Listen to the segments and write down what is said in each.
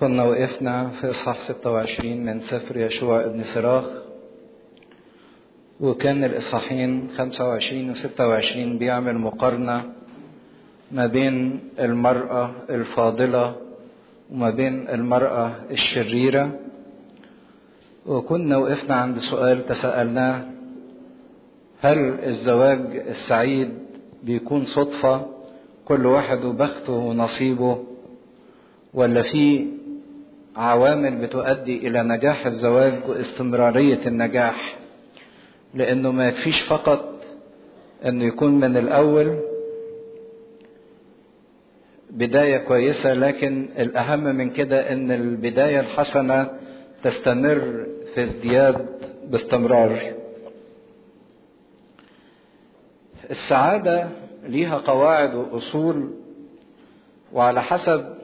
كنا وقفنا في إصحاح 26 من سفر يشوع ابن سراخ وكان الإصحاحين 25 و 26 بيعمل مقارنة ما بين المرأة الفاضلة وما بين المرأة الشريرة وكنا وقفنا عند سؤال تساءلناه هل الزواج السعيد بيكون صدفة كل واحد وبخته ونصيبه ولا في عوامل بتؤدي إلى نجاح الزواج واستمرارية النجاح لأنه ما يكفيش فقط أنه يكون من الأول بداية كويسة لكن الأهم من كده أن البداية الحسنة تستمر في ازدياد باستمرار السعادة ليها قواعد وأصول وعلى حسب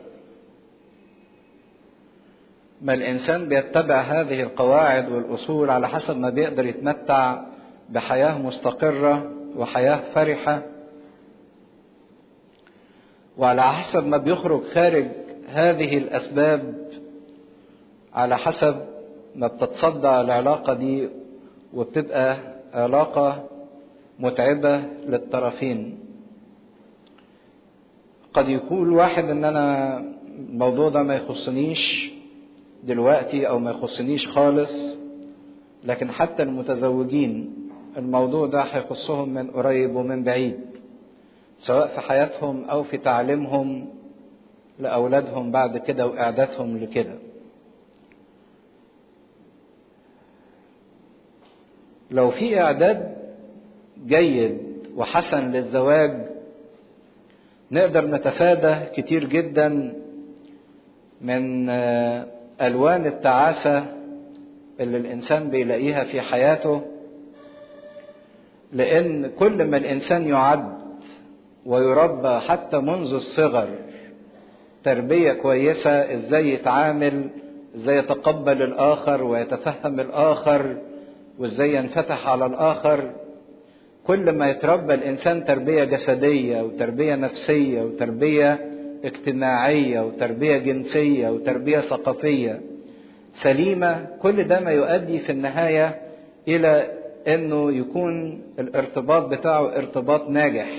ما الإنسان بيتبع هذه القواعد والأصول على حسب ما بيقدر يتمتع بحياة مستقرة وحياة فرحة وعلى حسب ما بيخرج خارج هذه الأسباب على حسب ما بتتصدع العلاقة دي وبتبقى علاقة متعبة للطرفين قد يقول واحد ان انا الموضوع ده ما يخصنيش دلوقتي او ما يخصنيش خالص لكن حتى المتزوجين الموضوع ده هيخصهم من قريب ومن بعيد سواء في حياتهم او في تعليمهم لاولادهم بعد كده واعدادهم لكده لو في اعداد جيد وحسن للزواج نقدر نتفادى كتير جدا من الوان التعاسه اللي الانسان بيلاقيها في حياته لان كل ما الانسان يعد ويربى حتى منذ الصغر تربيه كويسه ازاي يتعامل ازاي يتقبل الاخر ويتفهم الاخر وازاي ينفتح على الاخر كل ما يتربى الانسان تربيه جسديه وتربيه نفسيه وتربيه اجتماعيه وتربيه جنسيه وتربيه ثقافيه سليمه كل ده ما يؤدي في النهايه الى انه يكون الارتباط بتاعه ارتباط ناجح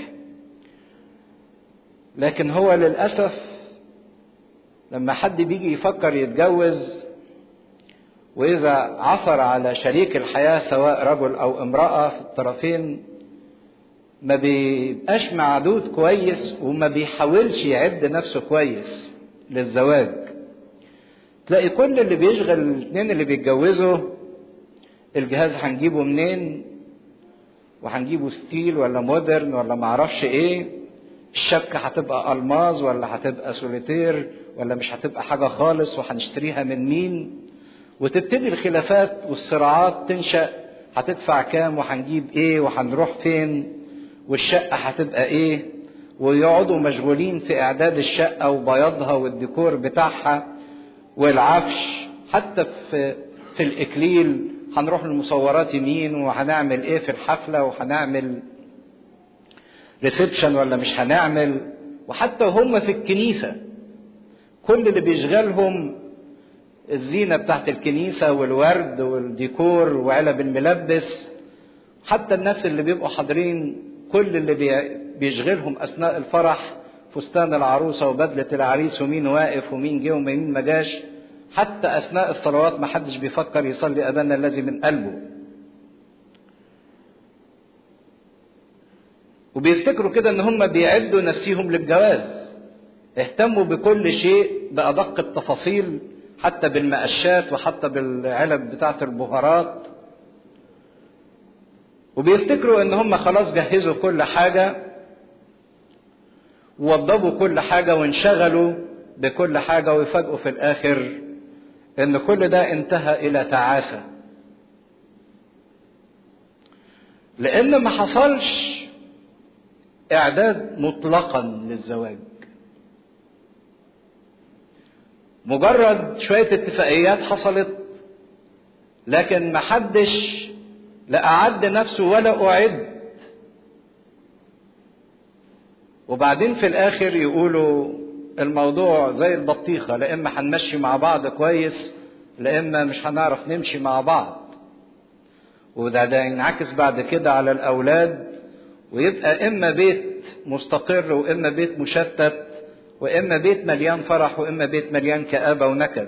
لكن هو للاسف لما حد بيجي يفكر يتجوز واذا عثر على شريك الحياه سواء رجل او امراه في الطرفين ما بيبقاش معدود كويس وما بيحاولش يعد نفسه كويس للزواج تلاقي كل اللي بيشغل الاثنين اللي بيتجوزوا الجهاز هنجيبه منين وهنجيبه ستيل ولا مودرن ولا معرفش ايه الشبكة هتبقى ألماظ ولا هتبقى سوليتير ولا مش هتبقى حاجة خالص وهنشتريها من مين وتبتدي الخلافات والصراعات تنشأ هتدفع كام وهنجيب ايه وهنروح فين والشقة هتبقى ايه ويقعدوا مشغولين في اعداد الشقة وبياضها والديكور بتاعها والعفش حتى في في الاكليل هنروح للمصورات يمين وهنعمل ايه في الحفلة وهنعمل ريسبشن ولا مش هنعمل وحتى هم في الكنيسة كل اللي بيشغلهم الزينة بتاعت الكنيسة والورد والديكور وعلب الملبس حتى الناس اللي بيبقوا حاضرين كل اللي بيشغلهم أثناء الفرح فستان العروسة وبدلة العريس ومين واقف ومين جه ومين ما جاش حتى أثناء الصلوات ما حدش بيفكر يصلي أبانا الذي من قلبه وبيفتكروا كده ان هم بيعدوا نفسيهم للجواز اهتموا بكل شيء بأدق التفاصيل حتى بالمقشات وحتى بالعلب بتاعة البهارات وبيفتكروا ان هم خلاص جهزوا كل حاجة ووضبوا كل حاجة وانشغلوا بكل حاجة ويفاجئوا في الآخر ان كل ده انتهى إلى تعاسة لأن ما حصلش إعداد مطلقا للزواج مجرد شوية اتفاقيات حصلت لكن محدش لا أعد نفسه ولا أعد وبعدين في الآخر يقولوا الموضوع زي البطيخة لا إما هنمشي مع بعض كويس لا إما مش هنعرف نمشي مع بعض وده ده ينعكس بعد كده على الأولاد ويبقى إما بيت مستقر وإما بيت مشتت وإما بيت مليان فرح وإما بيت مليان كآبة ونكد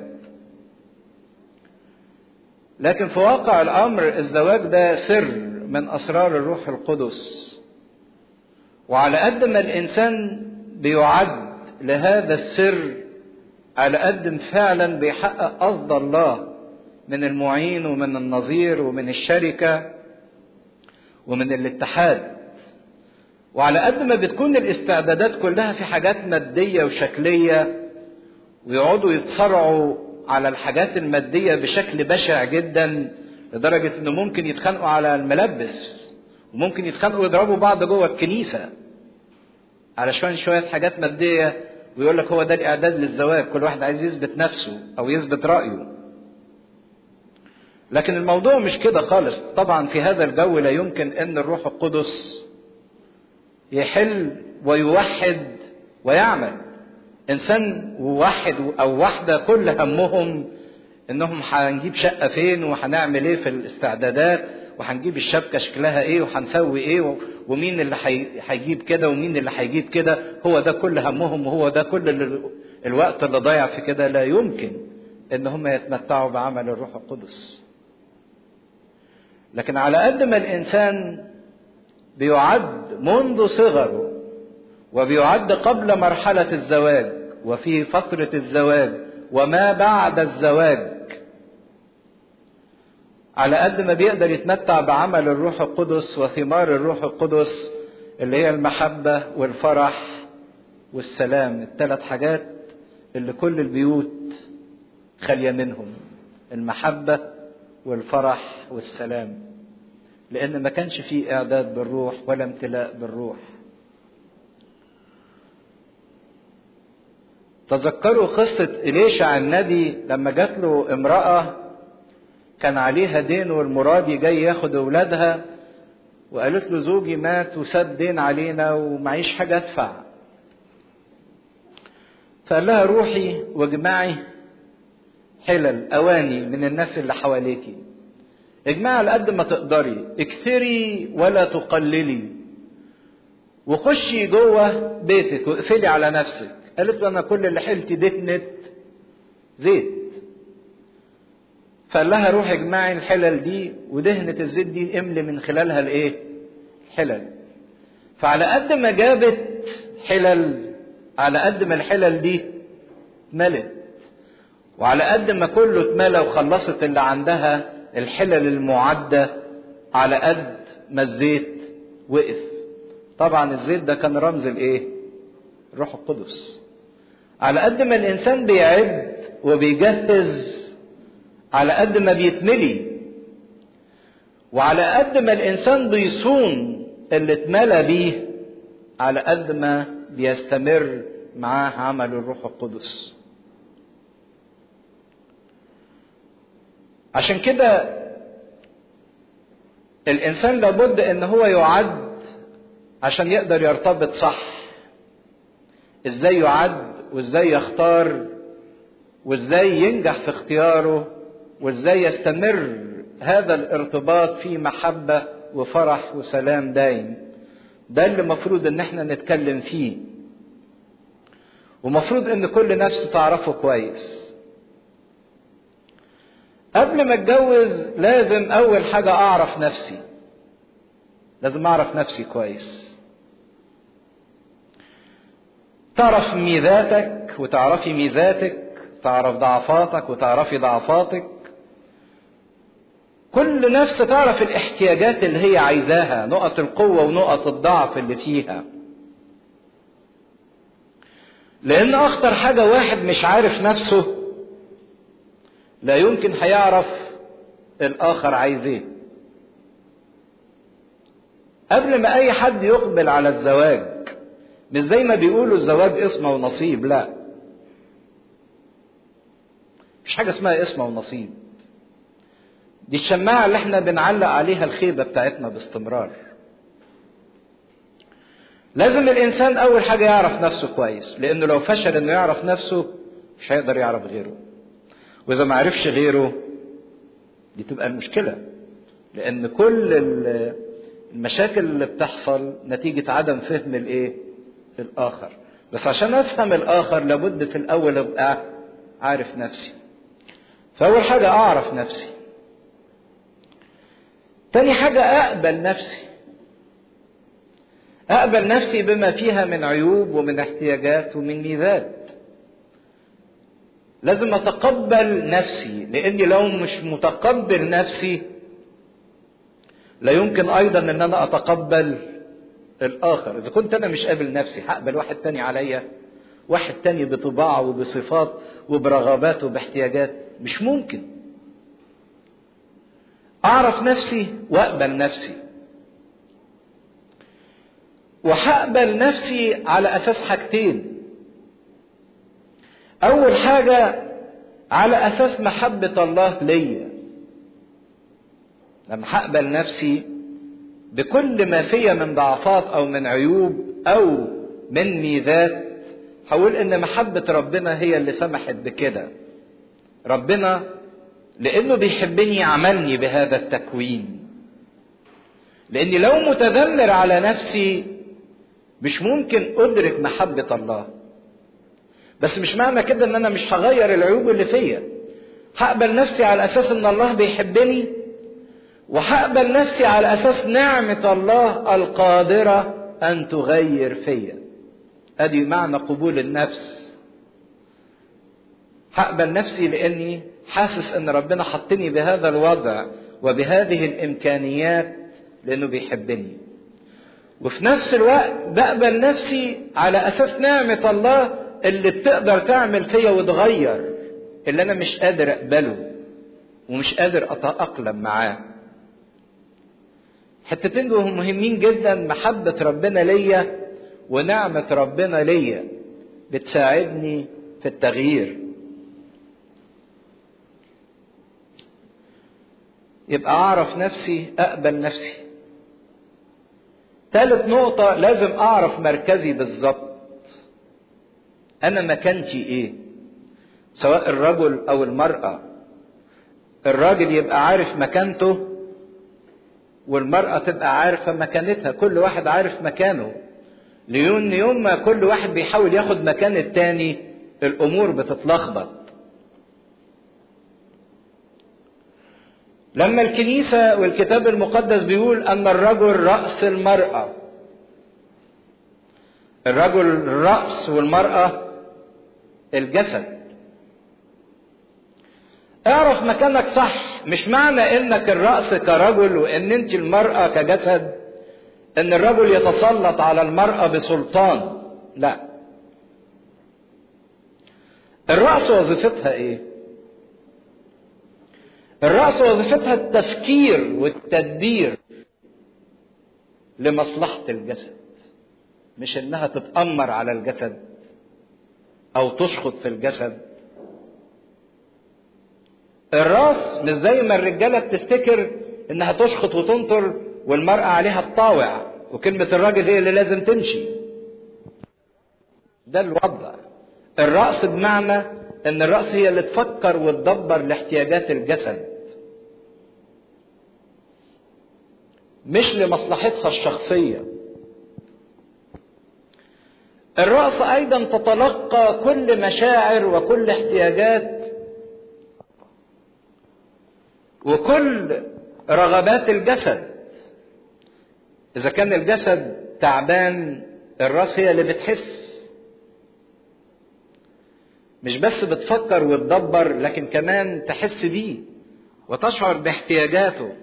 لكن في واقع الأمر الزواج ده سر من أسرار الروح القدس وعلى قد ما الإنسان بيعد لهذا السر على قد فعلا بيحقق قصد الله من المعين ومن النظير ومن الشركة ومن الاتحاد وعلى قد ما بتكون الاستعدادات كلها في حاجات مادية وشكلية ويقعدوا يتصارعوا على الحاجات المادية بشكل بشع جدا لدرجة انه ممكن يتخانقوا على الملبس وممكن يتخانقوا ويضربوا بعض جوه الكنيسة علشان شوية حاجات مادية ويقول لك هو ده الإعداد للزواج كل واحد عايز يثبت نفسه أو يثبت رأيه لكن الموضوع مش كده خالص طبعا في هذا الجو لا يمكن أن الروح القدس يحل ويوحد ويعمل إنسان واحد أو واحدة كل همهم إنهم هنجيب شقة فين وهنعمل إيه في الاستعدادات وهنجيب الشبكه شكلها ايه وهنسوي ايه ومين اللي هيجيب كده ومين اللي هيجيب كده هو ده كل همهم وهو ده كل اللي الوقت اللي ضايع في كده لا يمكن ان هم يتمتعوا بعمل الروح القدس لكن على قد ما الانسان بيعد منذ صغره وبيعد قبل مرحله الزواج وفي فتره الزواج وما بعد الزواج على قد ما بيقدر يتمتع بعمل الروح القدس وثمار الروح القدس اللي هي المحبة والفرح والسلام الثلاث حاجات اللي كل البيوت خالية منهم المحبة والفرح والسلام لأن ما كانش فيه إعداد بالروح ولا امتلاء بالروح تذكروا قصة إليشع النبي لما جات له امرأة كان عليها دين والمرادي جاي ياخد اولادها وقالت له زوجي مات وسد دين علينا ومعيش حاجه ادفع فقال لها روحي واجمعي حلل اواني من الناس اللي حواليكي اجمعي على قد ما تقدري اكثري ولا تقللي وخشي جوه بيتك واقفلي على نفسك قالت له انا كل اللي حيلتي دهنت زيت فقال لها روح اجمعي الحلل دي ودهنة الزيت دي املي من خلالها الايه؟ حلل. فعلى قد ما جابت حلل على قد ما الحلل دي ملت. وعلى قد ما كله اتملى وخلصت اللي عندها الحلل المعدة على قد ما الزيت وقف. طبعا الزيت ده كان رمز الايه؟ الروح القدس. على قد ما الانسان بيعد وبيجهز على قد ما بيتملي وعلى قد ما الانسان بيصون اللي اتملى بيه على قد ما بيستمر معاه عمل الروح القدس عشان كده الانسان لابد ان هو يعد عشان يقدر يرتبط صح ازاي يعد وازاي يختار وازاي ينجح في اختياره وازاي يستمر هذا الارتباط في محبة وفرح وسلام دايم ده اللي المفروض ان احنا نتكلم فيه ومفروض ان كل نفس تعرفه كويس قبل ما اتجوز لازم اول حاجة اعرف نفسي لازم اعرف نفسي كويس تعرف ميزاتك وتعرفي ميزاتك تعرف ضعفاتك وتعرفي ضعفاتك كل نفس تعرف الاحتياجات اللي هي عايزاها نقط القوة ونقط الضعف اللي فيها لأن أخطر حاجة واحد مش عارف نفسه لا يمكن هيعرف الآخر عايز إيه قبل ما أي حد يقبل على الزواج مش زي ما بيقولوا الزواج اسمه ونصيب لا مفيش حاجة اسمها اسمه ونصيب دي الشماعة اللي احنا بنعلق عليها الخيبة بتاعتنا باستمرار لازم الانسان اول حاجه يعرف نفسه كويس لانه لو فشل انه يعرف نفسه مش هيقدر يعرف غيره واذا ما عرفش غيره دي تبقى المشكله لان كل المشاكل اللي بتحصل نتيجه عدم فهم الايه الاخر بس عشان افهم الاخر لابد في الاول ابقى عارف نفسي فاول حاجه اعرف نفسي تاني حاجه اقبل نفسي اقبل نفسي بما فيها من عيوب ومن احتياجات ومن ميزات لازم اتقبل نفسي لاني لو مش متقبل نفسي لا يمكن ايضا ان انا اتقبل الاخر اذا كنت انا مش قابل نفسي هقبل واحد تاني عليا واحد تاني بطباعه وبصفات وبرغبات وباحتياجات مش ممكن اعرف نفسي واقبل نفسي وهقبل نفسي على اساس حاجتين اول حاجه على اساس محبه الله ليا لما هقبل نفسي بكل ما فيا من ضعفات او من عيوب او من ميزات هقول ان محبه ربنا هي اللي سمحت بكده ربنا لانه بيحبني عملني بهذا التكوين لاني لو متذمر على نفسي مش ممكن ادرك محبه الله بس مش معنى كده ان انا مش هغير العيوب اللي فيا هقبل نفسي على اساس ان الله بيحبني وهقبل نفسي على اساس نعمه الله القادره ان تغير فيا ادي معنى قبول النفس هقبل نفسي لاني حاسس ان ربنا حطني بهذا الوضع وبهذه الامكانيات لانه بيحبني وفي نفس الوقت بقبل نفسي على اساس نعمه الله اللي بتقدر تعمل فيا وتغير اللي انا مش قادر اقبله ومش قادر اتاقلم معاه الحتتين دول مهمين جدا محبه ربنا ليا ونعمه ربنا ليا بتساعدني في التغيير يبقى اعرف نفسي اقبل نفسي ثالث نقطة لازم أعرف مركزي بالظبط. أنا مكانتي إيه؟ سواء الرجل أو المرأة. الراجل يبقى عارف مكانته والمرأة تبقى عارفة مكانتها، كل واحد عارف مكانه. ليون يوم ما كل واحد بيحاول ياخد مكان التاني الأمور بتتلخبط. لما الكنيسة والكتاب المقدس بيقول أن الرجل رأس المرأة الرجل الرأس والمرأة الجسد اعرف مكانك صح مش معنى انك الرأس كرجل وان انت المرأة كجسد ان الرجل يتسلط على المرأة بسلطان لا الرأس وظيفتها ايه الرأس وظيفتها التفكير والتدبير لمصلحة الجسد مش انها تتأمر على الجسد او تشخط في الجسد الراس مش زي ما الرجاله بتفتكر انها تشخط وتنطر والمرأة عليها الطاوع وكلمة الراجل هي اللي لازم تمشي ده الوضع الرأس بمعنى ان الرأس هي اللي تفكر وتدبر لاحتياجات الجسد مش لمصلحتها الشخصية الرأس أيضا تتلقى كل مشاعر وكل احتياجات وكل رغبات الجسد إذا كان الجسد تعبان الرأس هي اللي بتحس مش بس بتفكر وتدبر لكن كمان تحس بيه وتشعر باحتياجاته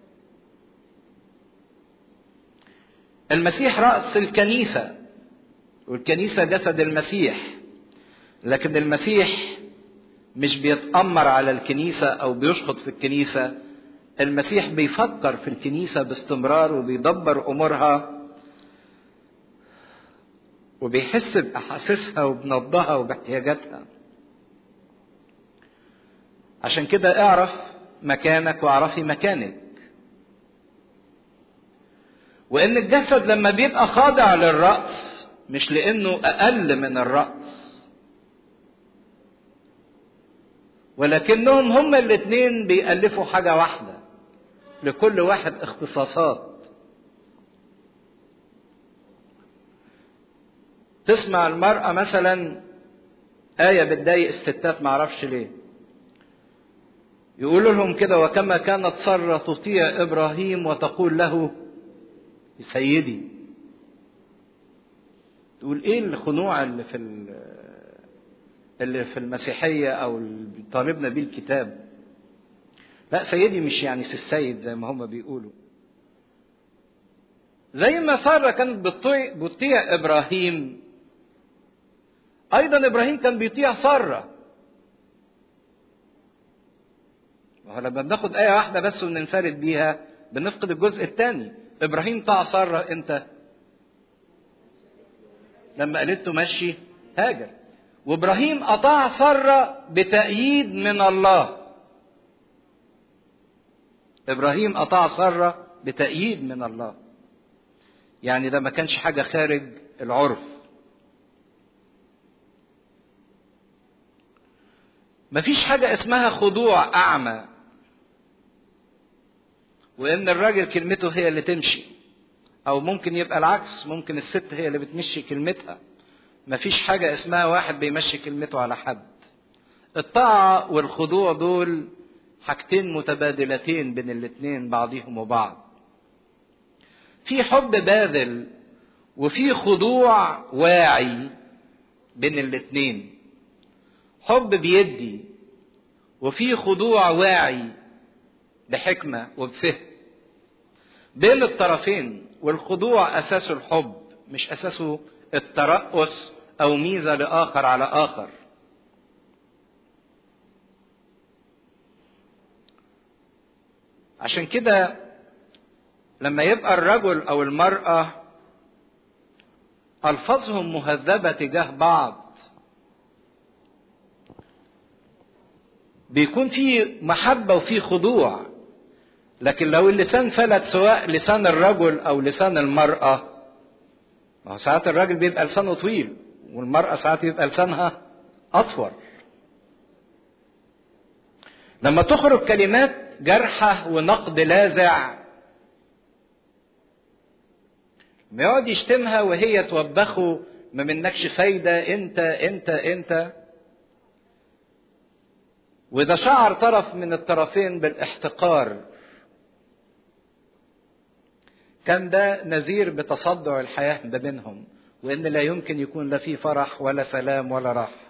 المسيح رأس الكنيسة والكنيسة جسد المسيح لكن المسيح مش بيتأمر على الكنيسة أو بيشخط في الكنيسة المسيح بيفكر في الكنيسة باستمرار وبيدبر أمورها وبيحس بأحاسيسها وبنبضها وباحتياجاتها عشان كده اعرف مكانك واعرفي مكانك وان الجسد لما بيبقى خاضع للرأس مش لانه اقل من الرأس ولكنهم هما الاتنين بيألفوا حاجة واحدة لكل واحد اختصاصات تسمع المرأة مثلا آية بتضايق الستات معرفش ليه يقولوا لهم كده وكما كانت سارة تطيع إبراهيم وتقول له سيدي تقول ايه الخنوع اللي في اللي في المسيحية أو اللي طالبنا بيه الكتاب لا سيدي مش يعني السيد زي ما هم بيقولوا زي ما سارة كانت بتطيع, بتطيع إبراهيم أيضا إبراهيم كان بيطيع سارة لما بناخد آية واحدة بس وننفرد بيها بنفقد الجزء الثاني إبراهيم طاع سارة إمتى؟ لما قالت له مشي هاجر وإبراهيم أطاع سارة بتأييد من الله إبراهيم أطاع سارة بتأييد من الله يعني ده ما كانش حاجة خارج العرف مفيش حاجة اسمها خضوع أعمى وإن الراجل كلمته هي اللي تمشي أو ممكن يبقى العكس ممكن الست هي اللي بتمشي كلمتها مفيش حاجة اسمها واحد بيمشي كلمته على حد الطاعة والخضوع دول حاجتين متبادلتين بين الاتنين بعضهم وبعض في حب باذل وفي خضوع واعي بين الاتنين حب بيدي وفي خضوع واعي بحكمة وبفهم بين الطرفين والخضوع أساسه الحب مش أساسه الترأس أو ميزة لآخر على آخر عشان كده لما يبقى الرجل أو المرأة ألفاظهم مهذبة تجاه بعض بيكون في محبة وفي خضوع لكن لو اللسان فلت سواء لسان الرجل أو لسان المرأة ما هو ساعات الراجل بيبقى لسانه طويل والمرأة ساعات يبقى لسانها أطول لما تخرج كلمات جرحة ونقد لاذع ما يقعد يشتمها وهي توبخه ما منكش فايدة انت انت انت وإذا شعر طرف من الطرفين بالاحتقار كان ده نذير بتصدع الحياة ما بينهم وإن لا يمكن يكون لا في فرح ولا سلام ولا راحة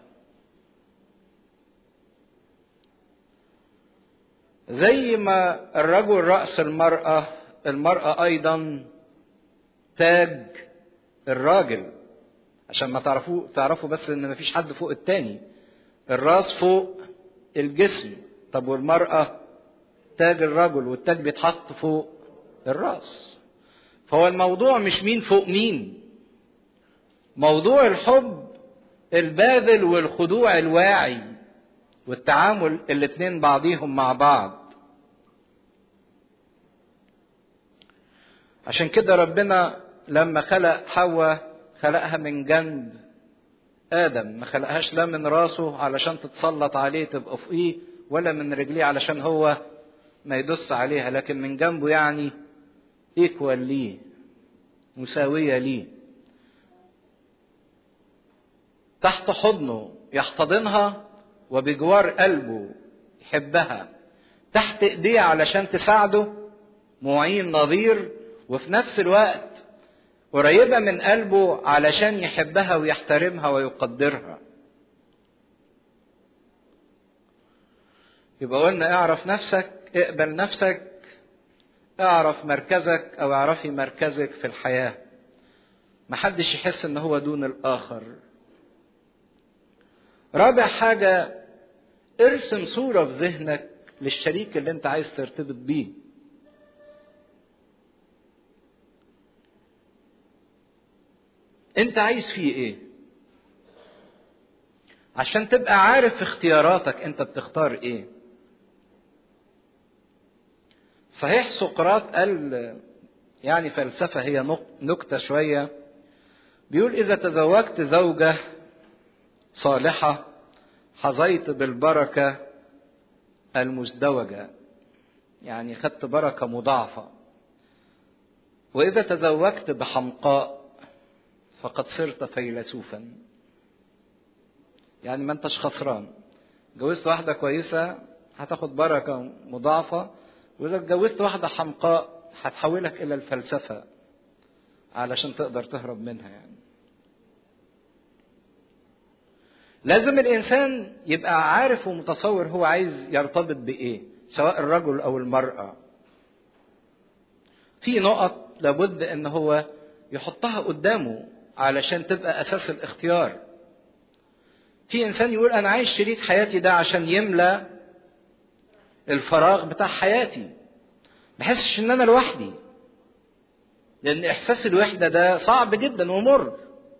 زي ما الرجل رأس المرأة المرأة أيضا تاج الراجل عشان ما تعرفوا تعرفوا بس ان مفيش حد فوق التاني الراس فوق الجسم طب والمرأة تاج الرجل والتاج بيتحط فوق الراس فهو الموضوع مش مين فوق مين موضوع الحب الباذل والخضوع الواعي والتعامل الاتنين بعضيهم مع بعض عشان كده ربنا لما خلق حواء خلقها من جنب آدم ما خلقهاش لا من راسه علشان تتسلط عليه تبقى فوقيه ولا من رجليه علشان هو ما يدس عليها لكن من جنبه يعني ايكوال ليه مساوية ليه تحت حضنه يحتضنها وبجوار قلبه يحبها تحت ايديه علشان تساعده معين نظير وفي نفس الوقت قريبة من قلبه علشان يحبها ويحترمها ويقدرها يبقى قلنا اعرف نفسك اقبل نفسك اعرف مركزك او اعرفي مركزك في الحياة محدش يحس ان هو دون الاخر رابع حاجة ارسم صورة في ذهنك للشريك اللي انت عايز ترتبط بيه انت عايز فيه ايه عشان تبقى عارف في اختياراتك انت بتختار ايه صحيح سقراط قال يعني فلسفة هي نكتة شوية بيقول إذا تزوجت زوجة صالحة حظيت بالبركة المزدوجة يعني خدت بركة مضاعفة وإذا تزوجت بحمقاء فقد صرت فيلسوفا يعني ما انتش خسران جوزت واحدة كويسة هتاخد بركة مضاعفة وإذا اتجوزت واحدة حمقاء هتحولك إلى الفلسفة علشان تقدر تهرب منها يعني لازم الإنسان يبقى عارف ومتصور هو عايز يرتبط بإيه سواء الرجل أو المرأة في نقط لابد ان هو يحطها قدامه علشان تبقى اساس الاختيار في انسان يقول انا عايز شريك حياتي ده عشان يملى الفراغ بتاع حياتي بحسش ان انا لوحدي لان احساس الوحدة ده صعب جدا ومر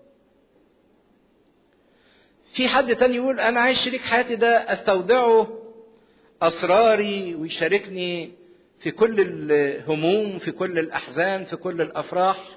في حد تاني يقول انا عايز شريك حياتي ده استودعه اسراري ويشاركني في كل الهموم في كل الأحزان في كل الأفراح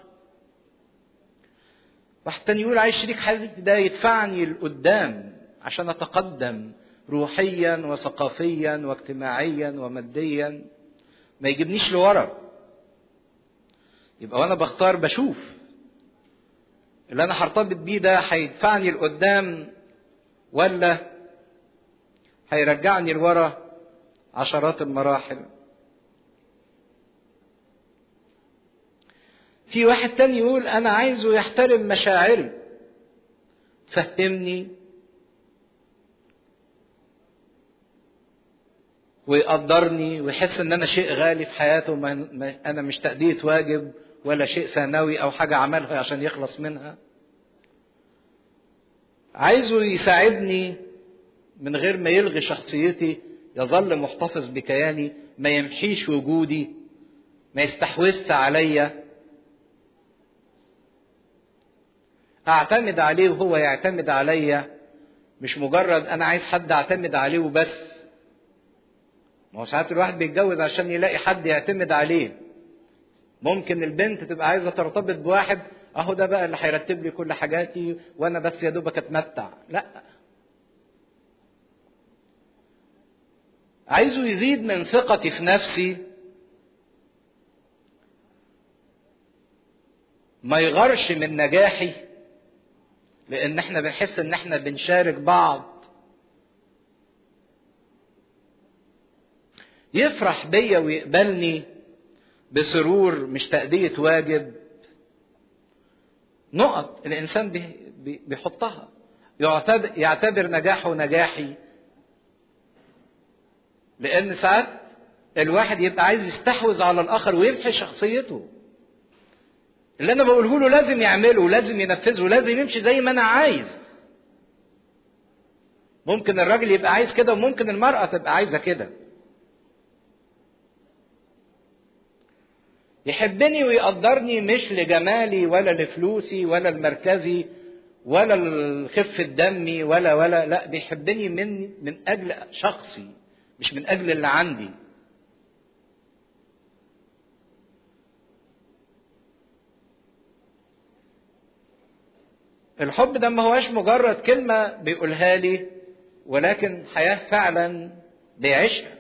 واحد تاني يقول عايز شريك حياتي ده يدفعني لقدام عشان أتقدم روحيا وثقافيا واجتماعيا وماديا ما يجيبنيش لورا يبقى وانا بختار بشوف اللي انا هرتبط بيه ده هيدفعني لقدام ولا هيرجعني لورا عشرات المراحل في واحد تاني يقول انا عايزه يحترم مشاعري فهمني ويقدرني ويحس ان انا شيء غالي في حياته ما انا مش تأدية واجب ولا شيء ثانوي او حاجة عملها عشان يخلص منها عايزه يساعدني من غير ما يلغي شخصيتي يظل محتفظ بكياني ما يمحيش وجودي ما يستحوذش عليا اعتمد عليه وهو يعتمد عليا مش مجرد انا عايز حد اعتمد عليه وبس ما هو ساعات الواحد بيتجوز عشان يلاقي حد يعتمد عليه ممكن البنت تبقى عايزه ترتبط بواحد اهو ده بقى اللي هيرتب لي كل حاجاتي وانا بس يا دوبك اتمتع لا عايزه يزيد من ثقتي في نفسي ما يغرش من نجاحي لان احنا بنحس ان احنا بنشارك بعض يفرح بيا ويقبلني بسرور مش تأدية واجب نقط الإنسان بيحطها يعتبر, يعتبر نجاحه نجاحي لأن ساعات الواحد يبقى عايز يستحوذ على الآخر ويمحي شخصيته اللي أنا بقوله له لازم يعمله لازم ينفذه لازم يمشي زي ما أنا عايز ممكن الراجل يبقى عايز كده وممكن المرأة تبقى عايزة كده يحبني ويقدرني مش لجمالي ولا لفلوسي ولا المركزي ولا الخفة دمي ولا ولا لا بيحبني من من اجل شخصي مش من اجل اللي عندي الحب ده ما هواش مجرد كلمة بيقولها لي ولكن حياة فعلا بيعيشها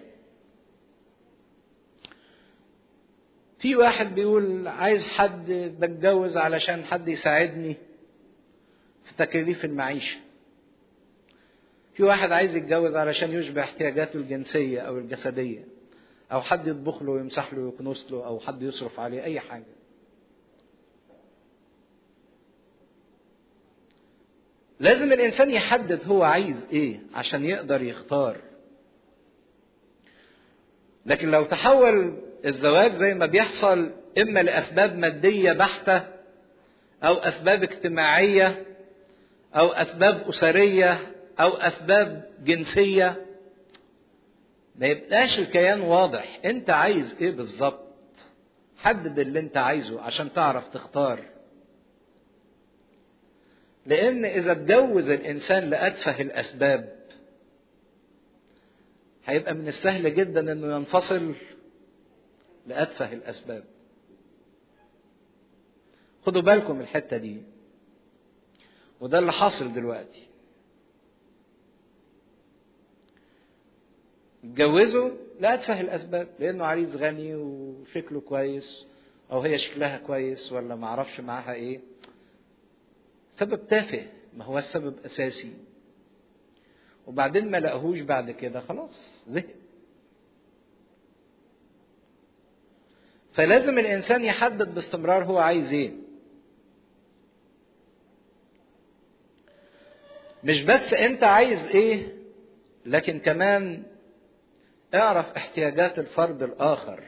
في واحد بيقول عايز حد بتجوز علشان حد يساعدني في تكاليف المعيشة في واحد عايز يتجوز علشان يشبع احتياجاته الجنسية أو الجسدية أو حد يطبخ له ويمسح له ويكنس له أو حد يصرف عليه أي حاجة لازم الإنسان يحدد هو عايز إيه عشان يقدر يختار لكن لو تحول الزواج زي ما بيحصل اما لاسباب ماديه بحته او اسباب اجتماعيه او اسباب اسريه او اسباب جنسيه ما يبقاش الكيان واضح انت عايز ايه بالظبط حدد اللي انت عايزه عشان تعرف تختار لان اذا اتجوز الانسان لاتفه الاسباب هيبقى من السهل جدا انه ينفصل لأتفه الأسباب خدوا بالكم من الحته دي وده اللي حاصل دلوقتي اتجوزوا لأتفه الأسباب لأنه عريس غني وشكله كويس أو هي شكلها كويس ولا معرفش معاها إيه سبب تافه ما هو السبب أساسي وبعدين ما لقهوش بعد كده خلاص زهق فلازم الإنسان يحدد باستمرار هو عايز إيه مش بس أنت عايز إيه لكن كمان اعرف احتياجات الفرد الآخر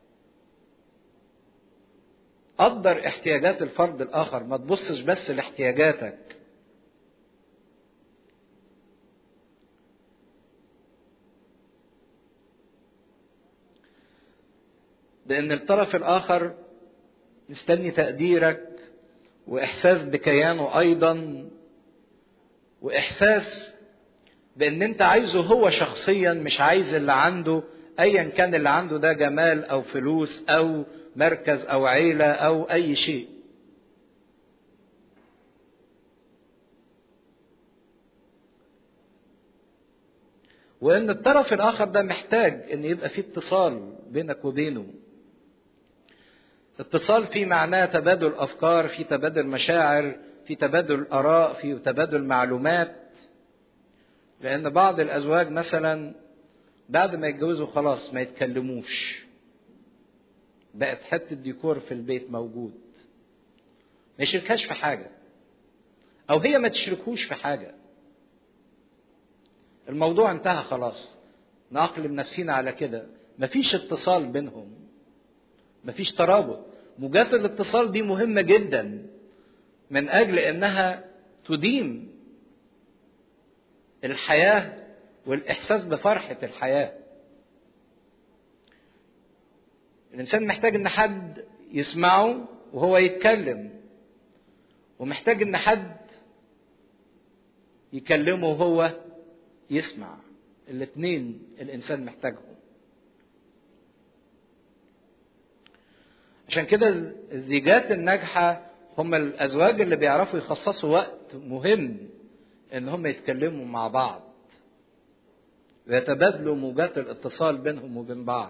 قدر احتياجات الفرد الآخر ما تبصش بس لاحتياجاتك لأن الطرف الآخر مستني تقديرك وإحساس بكيانه أيضا وإحساس بأن أنت عايزه هو شخصيا مش عايز اللي عنده أيا كان اللي عنده ده جمال أو فلوس أو مركز أو عيلة أو أي شيء وان الطرف الاخر ده محتاج ان يبقى في اتصال بينك وبينه اتصال في معناه تبادل افكار في تبادل مشاعر في تبادل اراء في تبادل معلومات لان بعض الازواج مثلا بعد ما يتجوزوا خلاص ما يتكلموش بقت حته ديكور في البيت موجود ما يشاركهاش في حاجه او هي ما تشركوش في حاجه الموضوع انتهى خلاص نعقلم نفسينا على كده مفيش اتصال بينهم مفيش ترابط موجات الاتصال دي مهمة جدا من أجل أنها تديم الحياة والإحساس بفرحة الحياة الإنسان محتاج أن حد يسمعه وهو يتكلم ومحتاج أن حد يكلمه وهو يسمع الاثنين الانسان محتاجهم عشان كده الزيجات الناجحة هم الأزواج اللي بيعرفوا يخصصوا وقت مهم إن هم يتكلموا مع بعض ويتبادلوا موجات الاتصال بينهم وبين بعض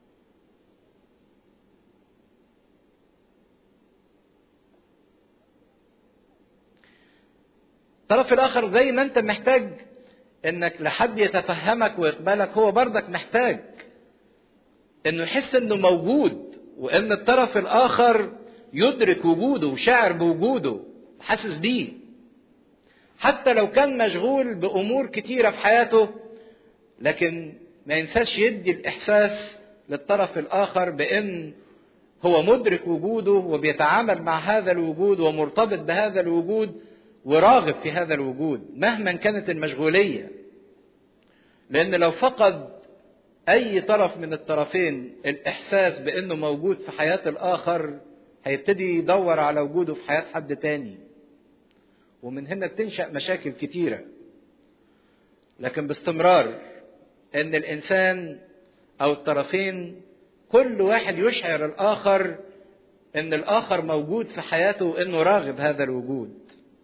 الطرف الآخر زي ما أنت محتاج انك لحد يتفهمك ويقبلك هو برضك محتاج انه يحس انه موجود وان الطرف الاخر يدرك وجوده وشاعر بوجوده حاسس بيه حتى لو كان مشغول بامور كتيره في حياته لكن ما ينساش يدي الاحساس للطرف الاخر بان هو مدرك وجوده وبيتعامل مع هذا الوجود ومرتبط بهذا الوجود وراغب في هذا الوجود مهما كانت المشغوليه لان لو فقد اي طرف من الطرفين الاحساس بانه موجود في حياه الاخر هيبتدي يدور على وجوده في حياه حد تاني ومن هنا بتنشا مشاكل كتيره لكن باستمرار ان الانسان او الطرفين كل واحد يشعر الاخر ان الاخر موجود في حياته وانه راغب هذا الوجود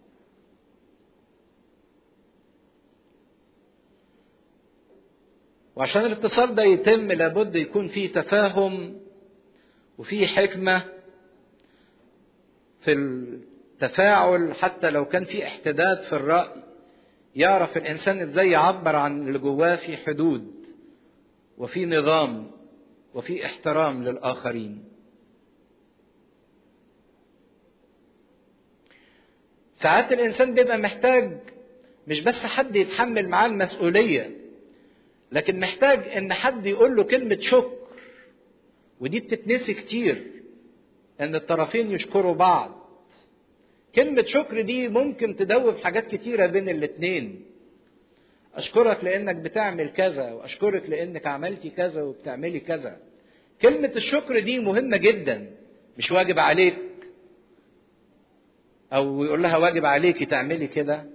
وعشان الاتصال ده يتم لابد يكون فيه تفاهم وفيه حكمة في التفاعل حتى لو كان في احتداد في الرأي يعرف الإنسان ازاي يعبر عن اللي جواه في حدود وفي نظام وفي احترام للآخرين ساعات الإنسان بيبقى محتاج مش بس حد يتحمل معاه المسؤولية لكن محتاج ان حد يقول له كلمة شكر ودي بتتنسي كتير ان الطرفين يشكروا بعض كلمة شكر دي ممكن تدوب حاجات كتيرة بين الاتنين اشكرك لانك بتعمل كذا واشكرك لانك عملتي كذا وبتعملي كذا كلمة الشكر دي مهمة جدا مش واجب عليك او يقول لها واجب عليكي تعملي كده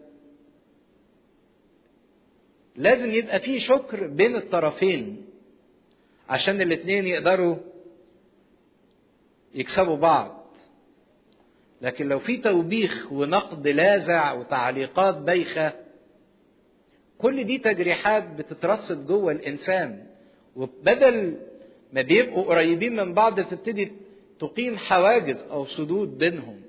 لازم يبقى في شكر بين الطرفين عشان الاتنين يقدروا يكسبوا بعض لكن لو في توبيخ ونقد لاذع وتعليقات بايخه كل دي تجريحات بتترصد جوه الانسان وبدل ما بيبقوا قريبين من بعض تبتدي تقيم حواجز او سدود بينهم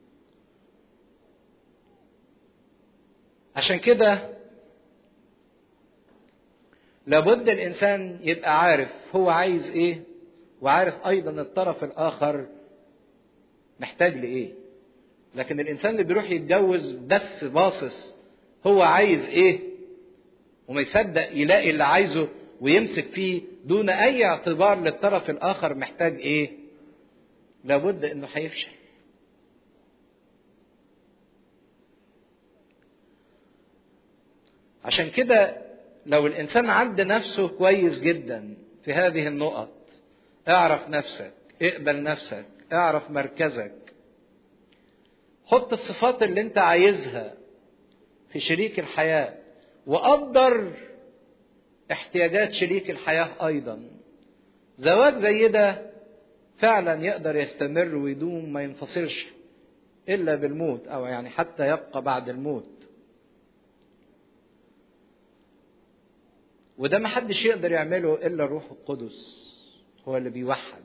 عشان كده لابد الانسان يبقى عارف هو عايز ايه وعارف ايضا الطرف الاخر محتاج لايه لكن الانسان اللي بيروح يتجوز بس باصص هو عايز ايه وما يصدق يلاقي اللي عايزه ويمسك فيه دون اي اعتبار للطرف الاخر محتاج ايه لابد انه هيفشل عشان كده لو الانسان عد نفسه كويس جدا في هذه النقط اعرف نفسك اقبل نفسك اعرف مركزك حط الصفات اللي انت عايزها في شريك الحياه وقدر احتياجات شريك الحياه ايضا زواج زي ده فعلا يقدر يستمر ويدوم ما ينفصلش الا بالموت او يعني حتى يبقى بعد الموت وده ما حدش يقدر يعمله الا الروح القدس هو اللي بيوحد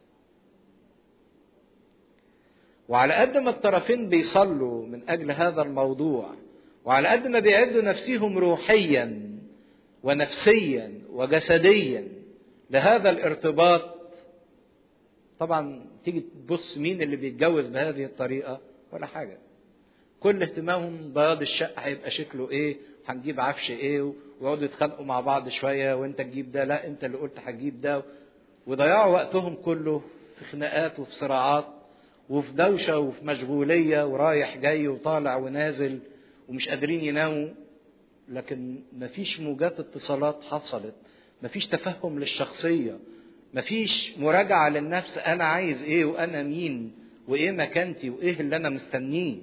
وعلى قد ما الطرفين بيصلوا من اجل هذا الموضوع وعلى قد ما بيعدوا نفسهم روحيا ونفسيا وجسديا لهذا الارتباط طبعا تيجي تبص مين اللي بيتجوز بهذه الطريقه ولا حاجه كل اهتمامهم بياض الشقه هيبقى شكله ايه هنجيب عفش ايه ويقعدوا يتخانقوا مع بعض شويه وانت تجيب ده لا انت اللي قلت هتجيب ده وضيعوا وقتهم كله في خناقات وفي صراعات وفي دوشه وفي مشغوليه ورايح جاي وطالع ونازل ومش قادرين يناموا لكن مفيش موجات اتصالات حصلت مفيش تفهم للشخصيه مفيش مراجعه للنفس انا عايز ايه وانا مين وايه مكانتي وايه اللي انا مستنيه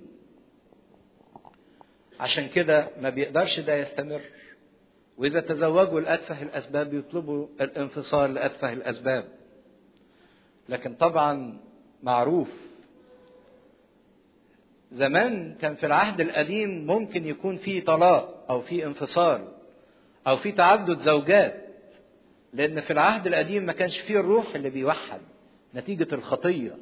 عشان كده ما بيقدرش ده يستمر واذا تزوجوا لاتفه الاسباب يطلبوا الانفصال لاتفه الاسباب لكن طبعا معروف زمان كان في العهد القديم ممكن يكون في طلاق او في انفصال او في تعدد زوجات لان في العهد القديم ما كانش فيه الروح اللي بيوحد نتيجه الخطيه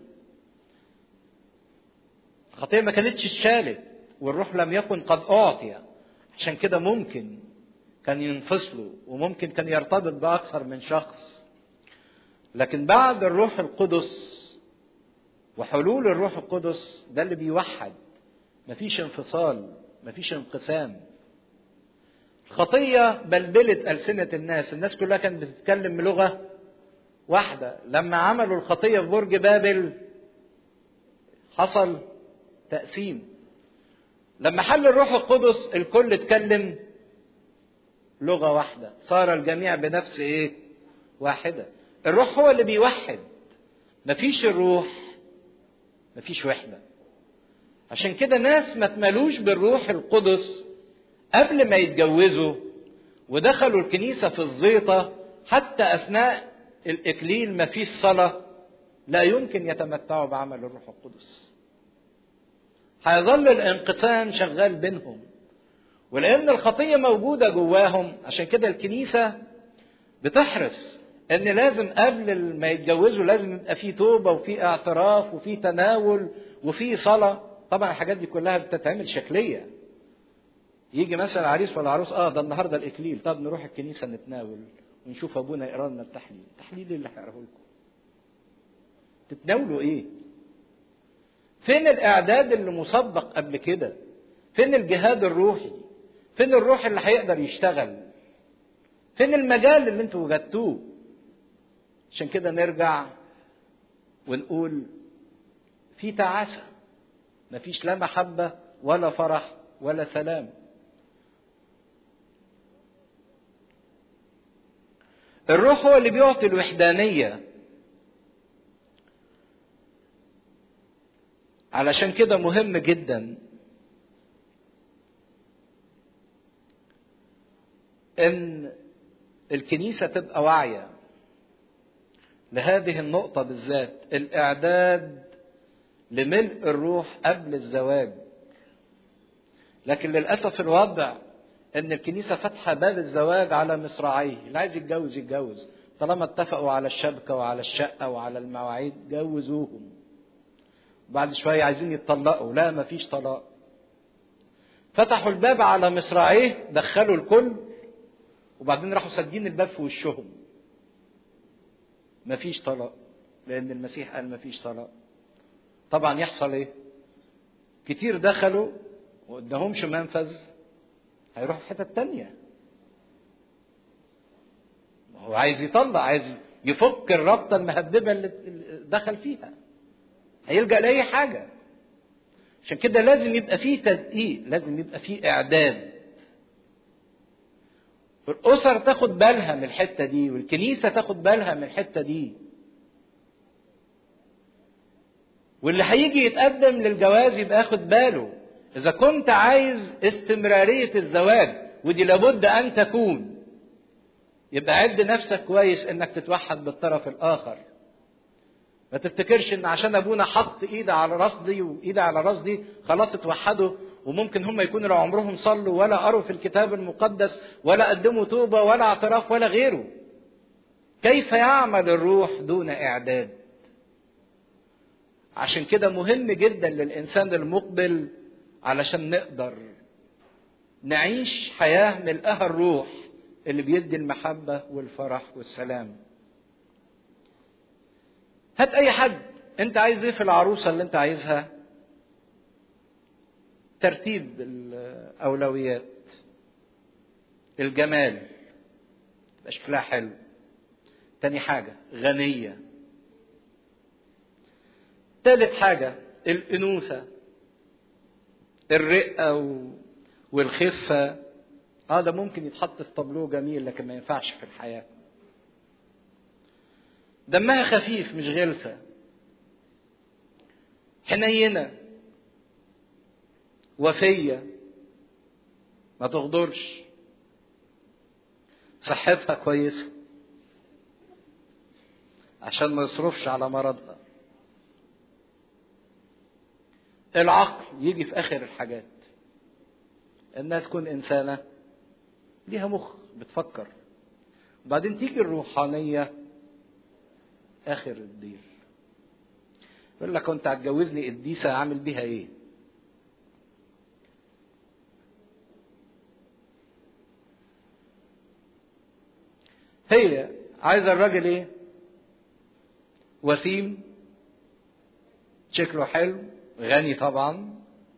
الخطيه ما كانتش اتشالت والروح لم يكن قد اعطي عشان كده ممكن كان ينفصلوا وممكن كان يرتبط باكثر من شخص لكن بعد الروح القدس وحلول الروح القدس ده اللي بيوحد مفيش انفصال مفيش انقسام الخطية بلبلت ألسنة الناس الناس كلها كانت بتتكلم بلغة واحدة لما عملوا الخطية في برج بابل حصل تقسيم لما حل الروح القدس الكل اتكلم لغة واحدة صار الجميع بنفس ايه واحدة الروح هو اللي بيوحد مفيش الروح مفيش وحدة عشان كده ناس ما تملوش بالروح القدس قبل ما يتجوزوا ودخلوا الكنيسة في الزيطة حتى أثناء الإكليل مفيش صلاة لا يمكن يتمتعوا بعمل الروح القدس هيظل الانقسام شغال بينهم ولأن الخطية موجودة جواهم عشان كده الكنيسة بتحرص ان لازم قبل ما يتجوزوا لازم يبقى في توبه وفي اعتراف وفي تناول وفي صلاه طبعا الحاجات دي كلها بتتعمل شكليه يجي مثلا عريس ولا عروس اه ده النهارده الاكليل طب نروح الكنيسه نتناول ونشوف ابونا يقرا لنا التحليل التحليل اللي هيقراه لكم تتناولوا ايه فين الاعداد اللي مسبق قبل كده فين الجهاد الروحي فين الروح اللي هيقدر يشتغل فين المجال اللي انتوا وجدتوه عشان كده نرجع ونقول في تعاسة مفيش لا محبة ولا فرح ولا سلام الروح هو اللي بيعطي الوحدانية علشان كده مهم جدا ان الكنيسة تبقى واعية لهذه النقطة بالذات الإعداد لملء الروح قبل الزواج لكن للاسف الوضع ان الكنيسه فاتحه باب الزواج على مصراعيه اللي عايز يتجوز يتجوز طالما اتفقوا على الشبكه وعلى الشقه وعلى المواعيد جوزوهم بعد شويه عايزين يتطلقوا لا مفيش طلاق فتحوا الباب على مصراعيه دخلوا الكل وبعدين راحوا سادين الباب في وشهم مفيش طلاق لان المسيح قال مفيش طلاق طبعا يحصل ايه كتير دخلوا وقدامهمش منفذ هيروحوا في حتة تانية هو عايز يطلع عايز يفك الرابطة المهببة اللي دخل فيها هيلجأ لأي حاجة عشان كده لازم يبقى فيه تدقيق لازم يبقى فيه إعداد الأسر تاخد بالها من الحتة دي والكنيسة تاخد بالها من الحتة دي واللي هيجي يتقدم للجواز يبقى ياخد باله إذا كنت عايز استمرارية الزواج ودي لابد أن تكون يبقى عد نفسك كويس إنك تتوحد بالطرف الآخر ما تفتكرش إن عشان أبونا حط إيده على راس دي وإيده على راس دي خلاص اتوحدوا وممكن هم يكونوا لو عمرهم صلوا ولا قروا في الكتاب المقدس ولا قدموا توبة ولا اعتراف ولا غيره كيف يعمل الروح دون إعداد عشان كده مهم جدا للإنسان المقبل علشان نقدر نعيش حياة ملقاها الروح اللي بيدي المحبة والفرح والسلام هات أي حد أنت عايز إيه في العروسة اللي أنت عايزها ترتيب الأولويات الجمال يبقى شكلها حلو تاني حاجة غنية تالت حاجة الأنوثة الرقة والخفة اه ده ممكن يتحط في طابلوه جميل لكن ما ينفعش في الحياة دمها خفيف مش غلسة حنينة وفية ما تغدرش صحتها كويسة عشان ما يصرفش على مرضها العقل يجي في اخر الحاجات انها تكون انسانه ليها مخ بتفكر وبعدين تيجي الروحانيه اخر الدير يقول لك كنت هتجوزني قديسه اعمل بيها ايه هي عايزه الراجل ايه وسيم شكله حلو غني طبعا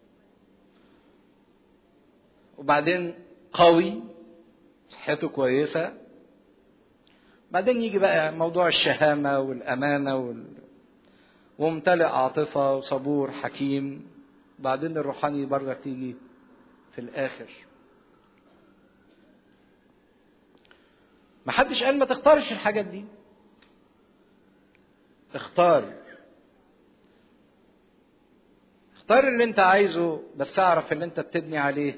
وبعدين قوي صحته كويسة بعدين يجي بقى موضوع الشهامة والأمانة وال... وممتلئ عاطفة وصبور حكيم بعدين الروحاني برضك تيجي في الآخر محدش قال ما تختارش الحاجات دي اختار اختار اللي انت عايزه بس اعرف اللي انت بتبني عليه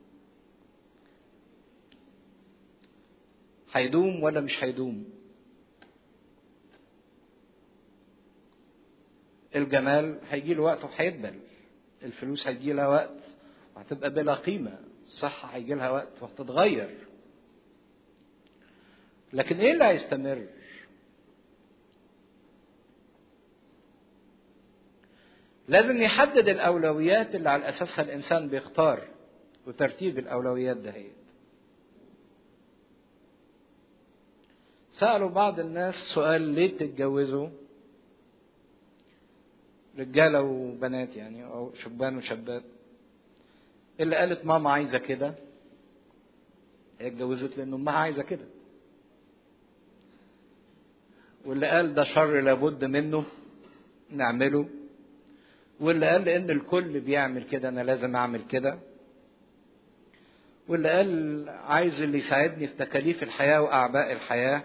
هيدوم ولا مش هيدوم الجمال هيجي له وقت وهيدبل الفلوس هيجي لها وقت وهتبقى بلا قيمة الصحة هيجي لها وقت وهتتغير لكن ايه اللي هيستمر لازم يحدد الأولويات اللي على أساسها الإنسان بيختار وترتيب الأولويات دهيت سألوا بعض الناس سؤال ليه بتتجوزوا رجالة وبنات يعني أو شبان وشابات اللي قالت ماما عايزة كده هي اتجوزت لأن أمها عايزة كده واللي قال ده شر لابد منه نعمله واللي قال ان الكل بيعمل كده انا لازم اعمل كده واللي قال عايز اللي يساعدني في تكاليف الحياه واعباء الحياه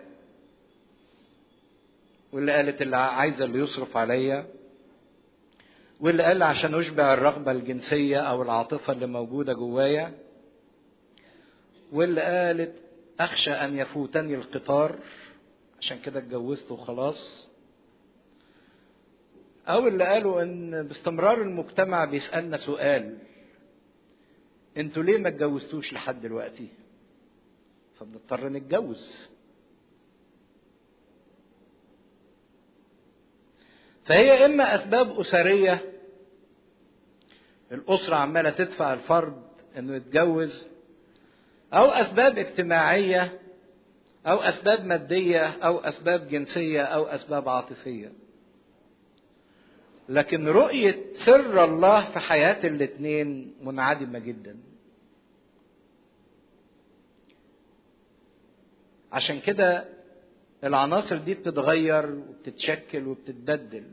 واللي قالت اللي عايزه اللي يصرف عليا واللي قال عشان اشبع الرغبه الجنسيه او العاطفه اللي موجوده جوايا واللي قالت اخشى ان يفوتني القطار عشان كده اتجوزت وخلاص او اللي قالوا ان باستمرار المجتمع بيسالنا سؤال انتوا ليه ما اتجوزتوش لحد دلوقتي فبنضطر نتجوز فهي اما اسباب اسريه الاسره عماله تدفع الفرد انه يتجوز او اسباب اجتماعيه او اسباب ماديه او اسباب جنسيه او اسباب عاطفيه لكن رؤيه سر الله في حياه الاثنين منعدمه جدا عشان كده العناصر دي بتتغير وبتتشكل وبتتبدل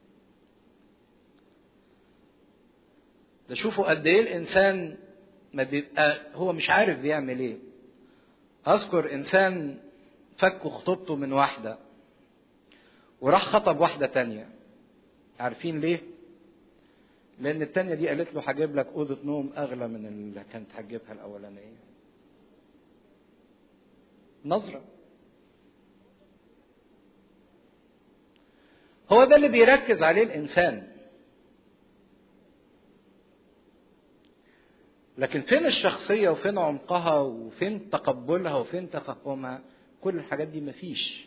ده شوفوا قد ايه الانسان ما بيبقى هو مش عارف بيعمل ايه اذكر انسان فك خطوبته من واحده وراح خطب واحده تانية عارفين ليه لان التانية دي قالت له هجيب لك اوضه نوم اغلى من اللي كانت هتجيبها الاولانيه نظره هو ده اللي بيركز عليه الانسان لكن فين الشخصيه وفين عمقها وفين تقبلها وفين تفهمها كل الحاجات دي مفيش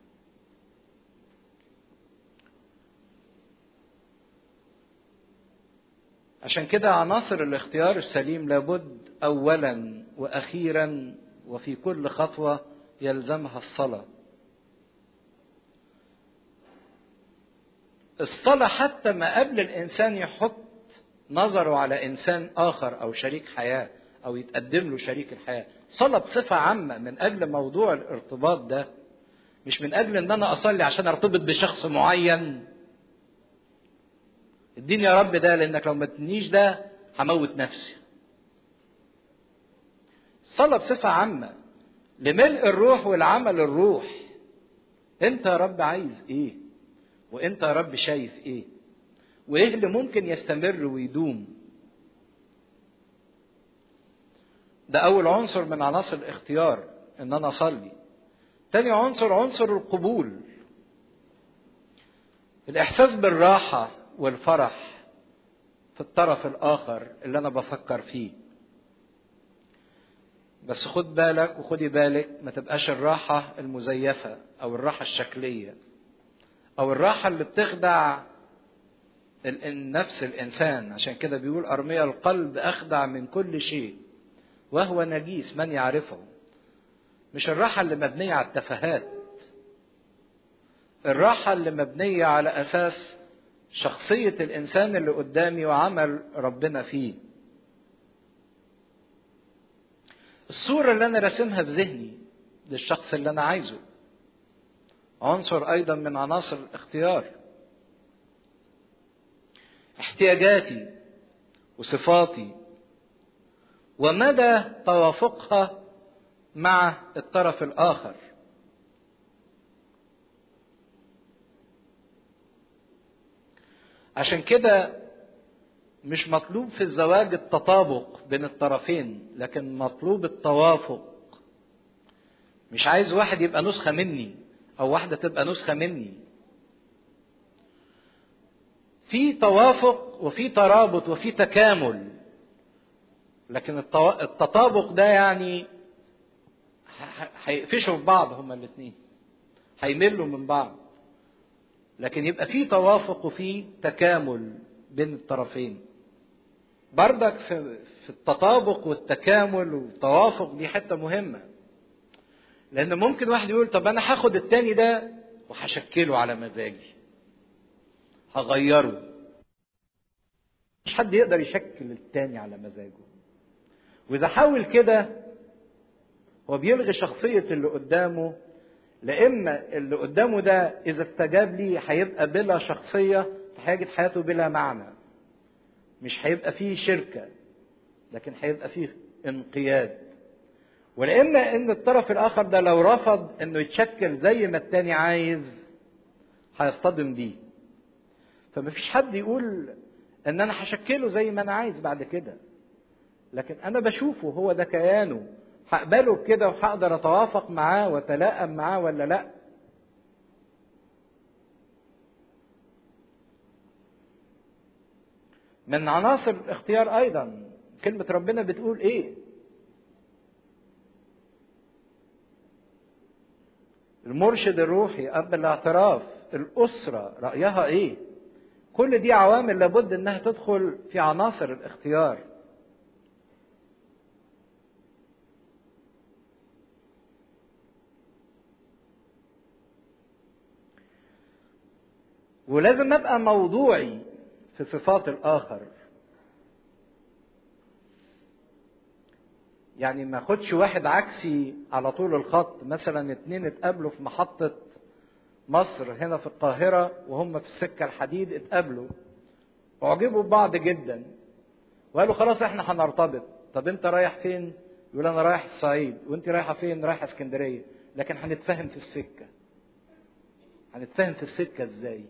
عشان كده عناصر الاختيار السليم لابد اولا واخيرا وفي كل خطوه يلزمها الصلاه الصلاه حتى ما قبل الانسان يحط نظره على انسان اخر او شريك حياه او يتقدم له شريك الحياه صلاه بصفه عامه من اجل موضوع الارتباط ده مش من اجل ان انا اصلي عشان ارتبط بشخص معين اديني يا رب ده لانك لو ما تدينيش ده هموت نفسي الصلاه بصفه عامه لملء الروح والعمل الروح انت يا رب عايز ايه وانت يا رب شايف ايه وايه اللي ممكن يستمر ويدوم ده اول عنصر من عناصر الاختيار ان انا اصلي تاني عنصر عنصر القبول الاحساس بالراحه والفرح في الطرف الاخر اللي انا بفكر فيه بس خد بالك وخدي بالك ما تبقاش الراحه المزيفه او الراحه الشكليه او الراحه اللي بتخدع النفس الانسان عشان كده بيقول ارميا القلب اخدع من كل شيء وهو نجيس من يعرفه مش الراحه اللي مبنيه على التفاهات الراحه اللي مبنيه على اساس شخصيه الانسان اللي قدامي وعمل ربنا فيه الصوره اللي انا راسمها في ذهني للشخص اللي انا عايزه عنصر ايضا من عناصر الاختيار احتياجاتي وصفاتي ومدى توافقها مع الطرف الاخر عشان كده مش مطلوب في الزواج التطابق بين الطرفين لكن مطلوب التوافق مش عايز واحد يبقى نسخه مني او واحده تبقى نسخه مني في توافق وفي ترابط وفي تكامل لكن التطابق ده يعني هيقفشوا في بعض هما الاثنين هيملوا من بعض لكن يبقى في توافق وفي تكامل بين الطرفين بردك في, في التطابق والتكامل والتوافق دي حته مهمه لان ممكن واحد يقول طب انا هاخد التاني ده وهشكله على مزاجي هغيره مش حد يقدر يشكل التاني على مزاجه واذا حاول كده هو بيلغي شخصية اللي قدامه لإما اللي قدامه ده إذا استجاب لي هيبقى بلا شخصية فهيجد حياته بلا معنى مش هيبقى فيه شركة لكن هيبقى فيه انقياد ولإما إن الطرف الآخر ده لو رفض إنه يتشكل زي ما التاني عايز هيصطدم بيه فمفيش حد يقول ان انا هشكله زي ما انا عايز بعد كده لكن انا بشوفه هو ده كيانه هقبله كده وهقدر اتوافق معاه واتلائم معاه ولا لا من عناصر الاختيار ايضا كلمة ربنا بتقول ايه المرشد الروحي قبل الاعتراف الأسرة رأيها ايه كل دي عوامل لابد انها تدخل في عناصر الاختيار ولازم ابقى موضوعي في صفات الاخر يعني ما اخدش واحد عكسي على طول الخط مثلا اتنين اتقابلوا في محطة مصر هنا في القاهرة وهم في السكة الحديد اتقابلوا اعجبوا ببعض جدا وقالوا خلاص احنا هنرتبط طب انت رايح فين يقول انا رايح الصعيد وانت رايحة فين رايحة اسكندرية لكن هنتفاهم في السكة هنتفاهم في السكة ازاي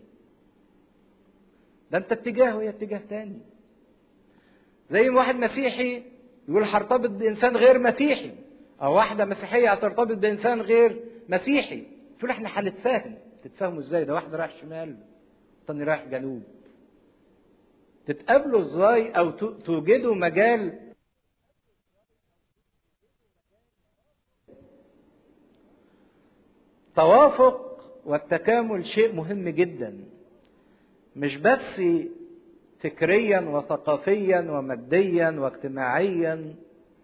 ده انت اتجاه وهي اتجاه تاني زي واحد مسيحي يقول هرتبط بانسان غير مسيحي او واحده مسيحيه هترتبط بانسان غير مسيحي تقول احنا هنتفاهم تتفاهموا ازاي ده واحد رايح شمال والتاني رايح جنوب تتقابلوا ازاي او توجدوا مجال توافق والتكامل شيء مهم جدا مش بس فكريا وثقافيا وماديا واجتماعيا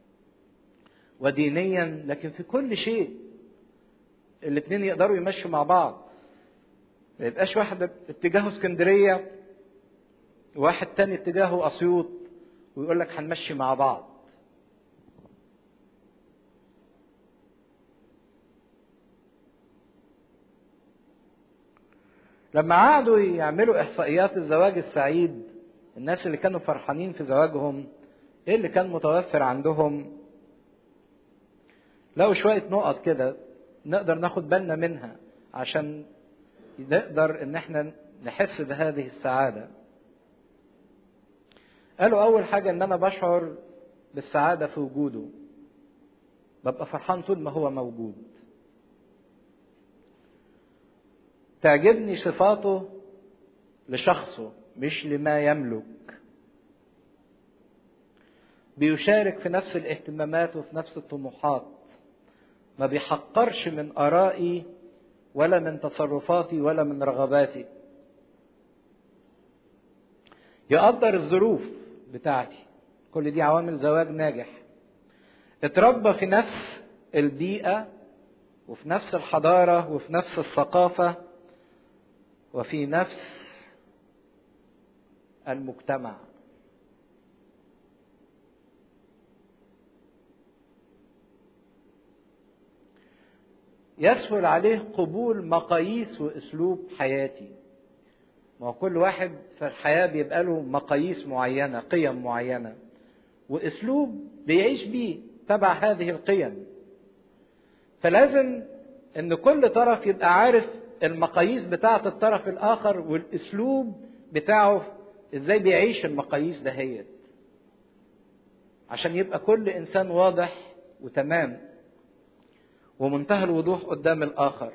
ودينيا لكن في كل شيء الاثنين يقدروا يمشوا مع بعض ما يبقاش واحد اتجاهه اسكندريه وواحد تاني اتجاهه اسيوط ويقول لك هنمشي مع بعض لما قعدوا يعملوا احصائيات الزواج السعيد الناس اللي كانوا فرحانين في زواجهم ايه اللي كان متوفر عندهم لقوا شويه نقط كده نقدر ناخد بالنا منها عشان نقدر ان احنا نحس بهذه السعاده قالوا اول حاجه ان انا بشعر بالسعاده في وجوده ببقى فرحان طول ما هو موجود تعجبني صفاته لشخصه مش لما يملك بيشارك في نفس الاهتمامات وفي نفس الطموحات ما بيحقرش من ارائي ولا من تصرفاتي ولا من رغباتي يقدر الظروف بتاعتي كل دي عوامل زواج ناجح اتربى في نفس البيئة وفي نفس الحضارة وفي نفس الثقافة وفي نفس المجتمع يسهل عليه قبول مقاييس واسلوب حياتي ما هو كل واحد في الحياه بيبقى له مقاييس معينه قيم معينه واسلوب بيعيش بيه تبع هذه القيم فلازم ان كل طرف يبقى عارف المقاييس بتاعه الطرف الاخر والاسلوب بتاعه ازاي بيعيش المقاييس دهيت عشان يبقى كل انسان واضح وتمام ومنتهى الوضوح قدام الاخر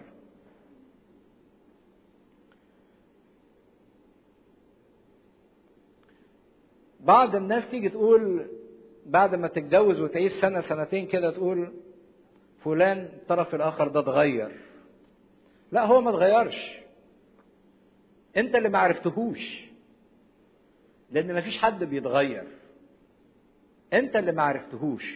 بعض الناس تيجي تقول بعد ما تتجوز وتعيش سنه سنتين كده تقول فلان الطرف الاخر ده اتغير لا هو ما اتغيرش انت اللي ما عرفتهوش لان ما فيش حد بيتغير انت اللي ما عرفتهوش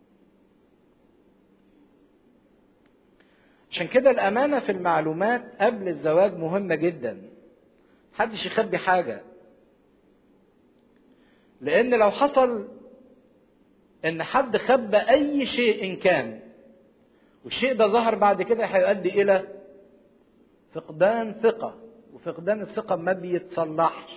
عشان كده الامانه في المعلومات قبل الزواج مهمه جدا محدش يخبي حاجه لان لو حصل ان حد خبى اي شيء ان كان والشيء ده ظهر بعد كده هيؤدي الى فقدان ثقه وفقدان الثقه ما بيتصلحش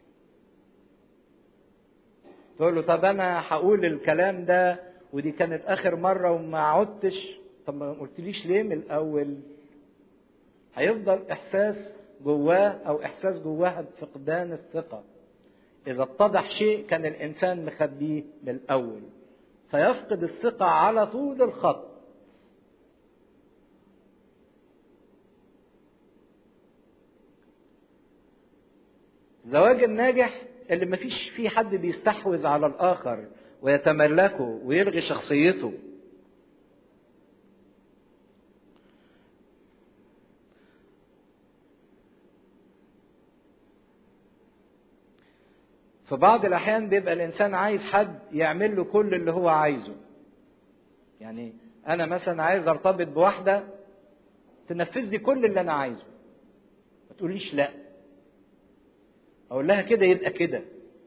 تقول له طب انا هقول الكلام ده ودي كانت اخر مره وما عدتش طب ما قلتليش ليه من الاول هيفضل احساس جواه او احساس جواه بفقدان الثقه اذا اتضح شيء كان الانسان مخبيه من الاول فيفقد الثقه على طول الخط الزواج الناجح اللي مفيش فيه حد بيستحوذ على الآخر ويتملكه ويلغي شخصيته في بعض الأحيان بيبقى الإنسان عايز حد يعمل له كل اللي هو عايزه يعني أنا مثلا عايز أرتبط بواحدة تنفذ لي كل اللي أنا عايزه ما تقوليش لأ أقول لها كده يبقى كده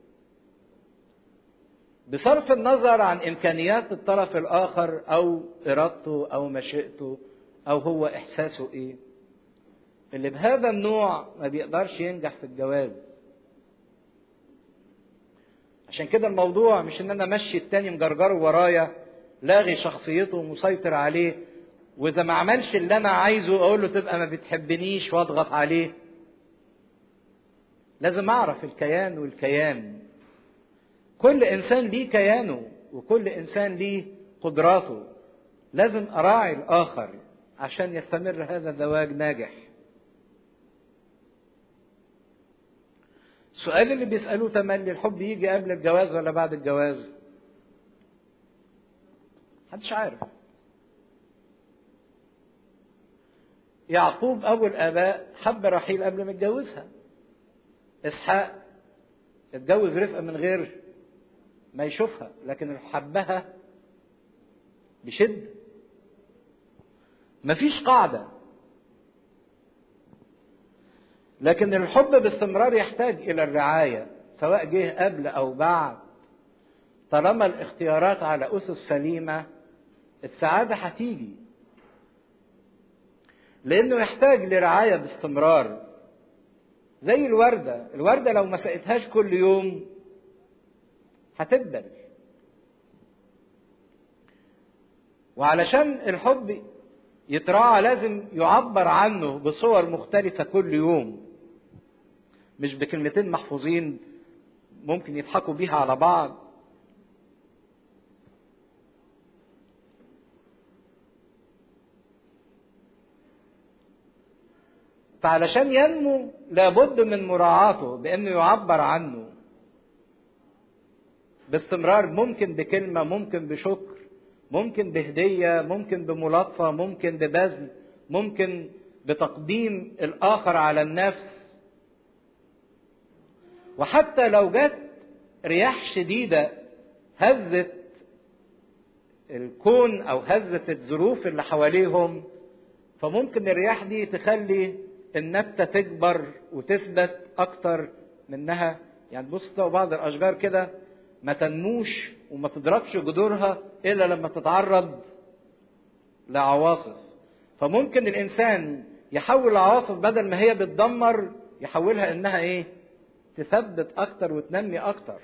بصرف النظر عن إمكانيات الطرف الآخر أو إرادته أو مشيئته أو هو إحساسه إيه اللي بهذا النوع ما بيقدرش ينجح في الجواز عشان كده الموضوع مش ان انا امشي التاني مجرجره ورايا لاغي شخصيته ومسيطر عليه واذا ما عملش اللي انا عايزه اقول له تبقى ما بتحبنيش واضغط عليه لازم اعرف الكيان والكيان كل انسان ليه كيانه وكل انسان ليه قدراته لازم اراعي الاخر عشان يستمر هذا الزواج ناجح السؤال اللي بيسألوه تملي الحب يجي قبل الجواز ولا بعد الجواز؟ محدش عارف. يعقوب أبو الآباء حب رحيل قبل ما يتجوزها. إسحاق اتجوز رفقة من غير ما يشوفها، لكن حبها بشدة. مفيش قاعدة لكن الحب باستمرار يحتاج الى الرعايه سواء جه قبل او بعد طالما الاختيارات على اسس سليمه السعاده هتيجي لانه يحتاج لرعايه باستمرار زي الورده الورده لو ما سقيتهاش كل يوم هتدبل وعلشان الحب يتراعى لازم يعبر عنه بصور مختلفه كل يوم مش بكلمتين محفوظين ممكن يضحكوا بيها على بعض فعلشان ينمو لابد من مراعاته بانه يعبر عنه باستمرار ممكن بكلمه ممكن بشكر ممكن بهديه ممكن بملاطفه ممكن ببذل ممكن بتقديم الاخر على النفس وحتى لو جت رياح شديدة هزت الكون أو هزت الظروف اللي حواليهم فممكن الرياح دي تخلي النبتة تكبر وتثبت أكتر منها يعني تبص تلاقوا بعض الأشجار كده ما تنموش وما تضربش جذورها إلا لما تتعرض لعواصف فممكن الإنسان يحول العواصف بدل ما هي بتدمر يحولها إنها إيه؟ تثبت اكتر وتنمي اكتر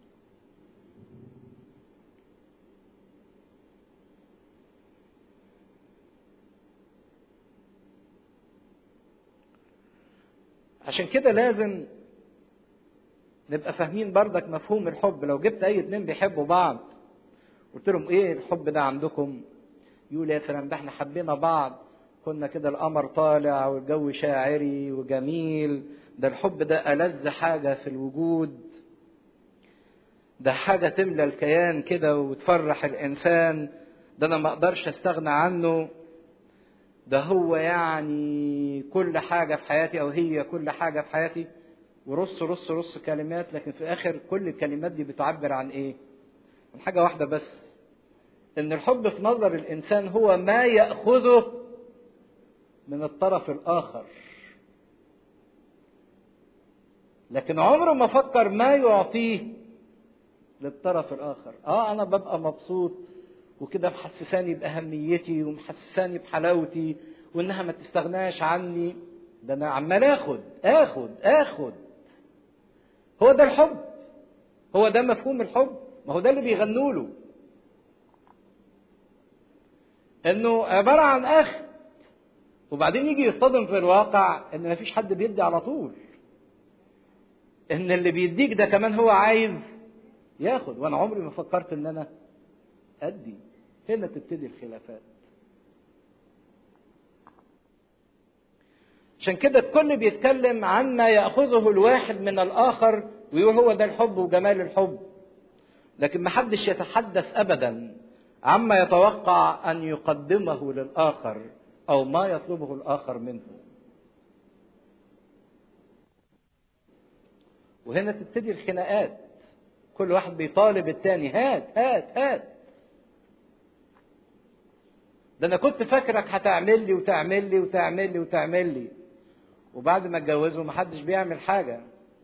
عشان كده لازم نبقى فاهمين بردك مفهوم الحب لو جبت اي اتنين بيحبوا بعض قلت لهم ايه الحب ده عندكم يقول يا سلام ده احنا حبينا بعض كنا كده القمر طالع والجو شاعري وجميل ده الحب ده ألذ حاجة في الوجود ده حاجة تملى الكيان كده وتفرح الإنسان ده أنا ما أقدرش أستغنى عنه ده هو يعني كل حاجة في حياتي أو هي كل حاجة في حياتي ورص رص رص كلمات لكن في الآخر كل الكلمات دي بتعبر عن إيه؟ عن حاجة واحدة بس إن الحب في نظر الإنسان هو ما يأخذه من الطرف الآخر لكن عمره ما فكر ما يعطيه للطرف الآخر آه أنا ببقى مبسوط وكده محسساني بأهميتي ومحسساني بحلاوتي وإنها ما تستغناش عني ده أنا عمال آخد آخد آخد هو ده الحب هو ده مفهوم الحب ما هو ده اللي بيغنوا له انه عباره عن اخذ وبعدين يجي يصطدم في الواقع ان مفيش حد بيدي على طول ان اللي بيديك ده كمان هو عايز ياخد وانا عمري ما فكرت ان انا ادي هنا تبتدي الخلافات عشان كده الكل بيتكلم عن ما ياخذه الواحد من الاخر ويقول هو ده الحب وجمال الحب لكن محدش يتحدث ابدا عما يتوقع ان يقدمه للاخر او ما يطلبه الاخر منه وهنا تبتدي الخناقات كل واحد بيطالب التاني هات هات هات ده انا كنت فاكرك هتعمل لي وتعمل لي وتعمل لي وتعمل لي وبعد ما اتجوزوا محدش بيعمل حاجه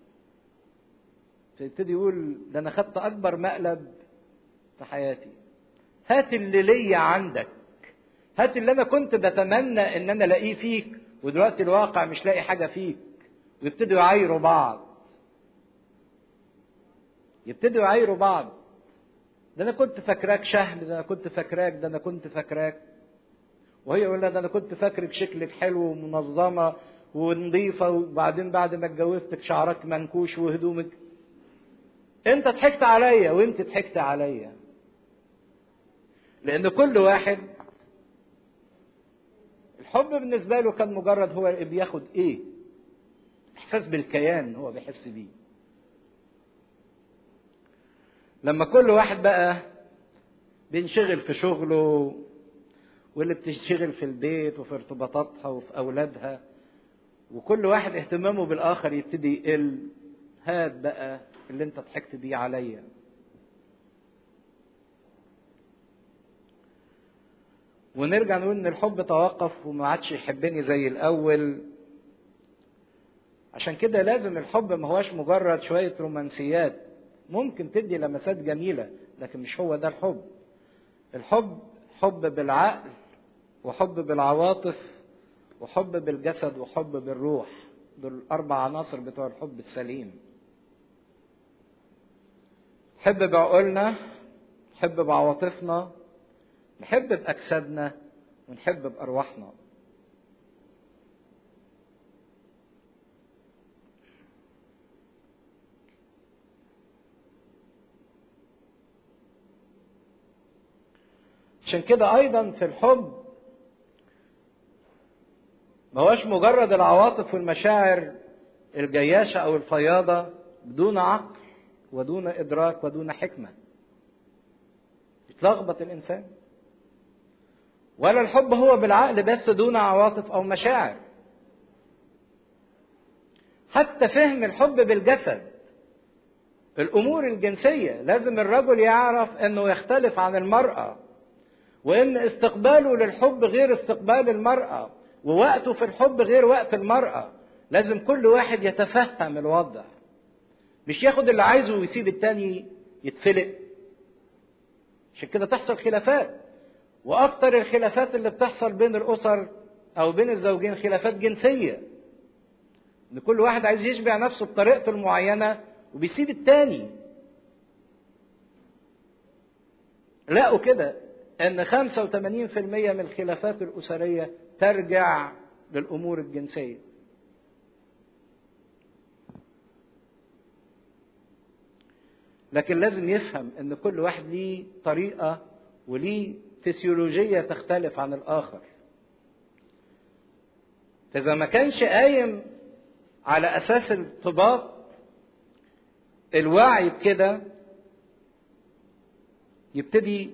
فيبتدي يقول ده انا خدت اكبر مقلب في حياتي هات اللي ليا عندك هات اللي انا كنت بتمنى ان انا الاقيه فيك ودلوقتي الواقع مش لاقي حاجه فيك ويبتدوا يعايروا بعض يبتدوا يعايروا بعض ده انا كنت فاكراك شهم ده انا كنت فاكراك ده انا كنت فاكراك وهي يقول لها ده انا كنت فاكرك شكلك حلو ومنظمه ونظيفه وبعدين بعد ما اتجوزتك شعرك منكوش وهدومك انت ضحكت عليا وانت ضحكت عليا لان كل واحد الحب بالنسبه له كان مجرد هو بياخد ايه احساس بالكيان هو بيحس بيه لما كل واحد بقى بينشغل في شغله واللي بتشتغل في البيت وفي ارتباطاتها وفي اولادها وكل واحد اهتمامه بالاخر يبتدي يقل هات بقى اللي انت ضحكت بيه عليا ونرجع نقول ان الحب توقف وما عادش يحبني زي الاول عشان كده لازم الحب ما هواش مجرد شويه رومانسيات ممكن تدي لمسات جميله لكن مش هو ده الحب الحب حب بالعقل وحب بالعواطف وحب بالجسد وحب بالروح دول الاربع عناصر بتوع الحب السليم نحب بعقولنا نحب بعواطفنا نحب بأجسادنا ونحب بأرواحنا عشان كده أيضا في الحب ما هوش مجرد العواطف والمشاعر الجياشة أو الفياضة بدون عقل ودون إدراك ودون حكمة يتلخبط الإنسان ولا الحب هو بالعقل بس دون عواطف أو مشاعر حتى فهم الحب بالجسد الأمور الجنسية لازم الرجل يعرف أنه يختلف عن المرأة وأن استقباله للحب غير استقبال المرأة ووقته في الحب غير وقت المرأة لازم كل واحد يتفهم الوضع مش ياخد اللي عايزه ويسيب التاني يتفلق عشان كده تحصل خلافات واكتر الخلافات اللي بتحصل بين الاسر او بين الزوجين خلافات جنسيه ان كل واحد عايز يشبع نفسه بطريقته المعينه وبيسيب التاني لقوا كده ان 85% من الخلافات الاسريه ترجع للامور الجنسيه لكن لازم يفهم ان كل واحد ليه طريقه وليه فسيولوجيه تختلف عن الاخر فاذا ما كانش قايم على اساس ارتباط الوعي بكده يبتدي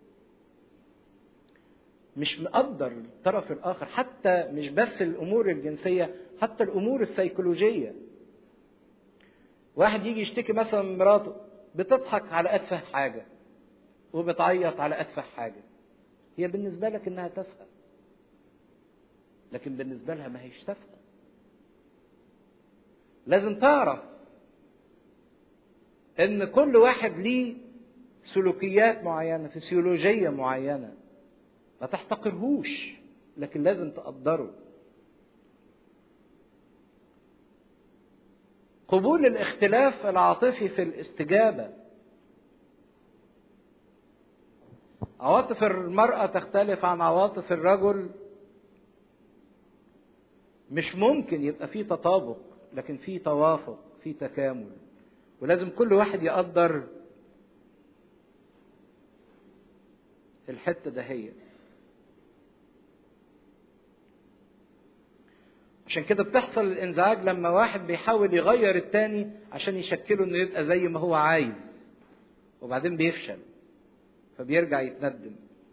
مش مقدر الطرف الاخر حتى مش بس الامور الجنسيه حتى الامور السيكولوجيه واحد يجي يشتكي مثلا من مراته بتضحك على اتفه حاجه وبتعيط على اتفه حاجه هي بالنسبه لك انها تافهه لكن بالنسبه لها ما هيش تافهه لازم تعرف ان كل واحد ليه سلوكيات معينه فسيولوجيه معينه ما تحتقرهوش لكن لازم تقدره قبول الاختلاف العاطفي في الاستجابه عواطف المراه تختلف عن عواطف الرجل مش ممكن يبقى في تطابق لكن في توافق في تكامل ولازم كل واحد يقدر الحته دهيت عشان كده بتحصل الانزعاج لما واحد بيحاول يغير التاني عشان يشكله انه يبقى زي ما هو عايز وبعدين بيفشل فبيرجع يتندم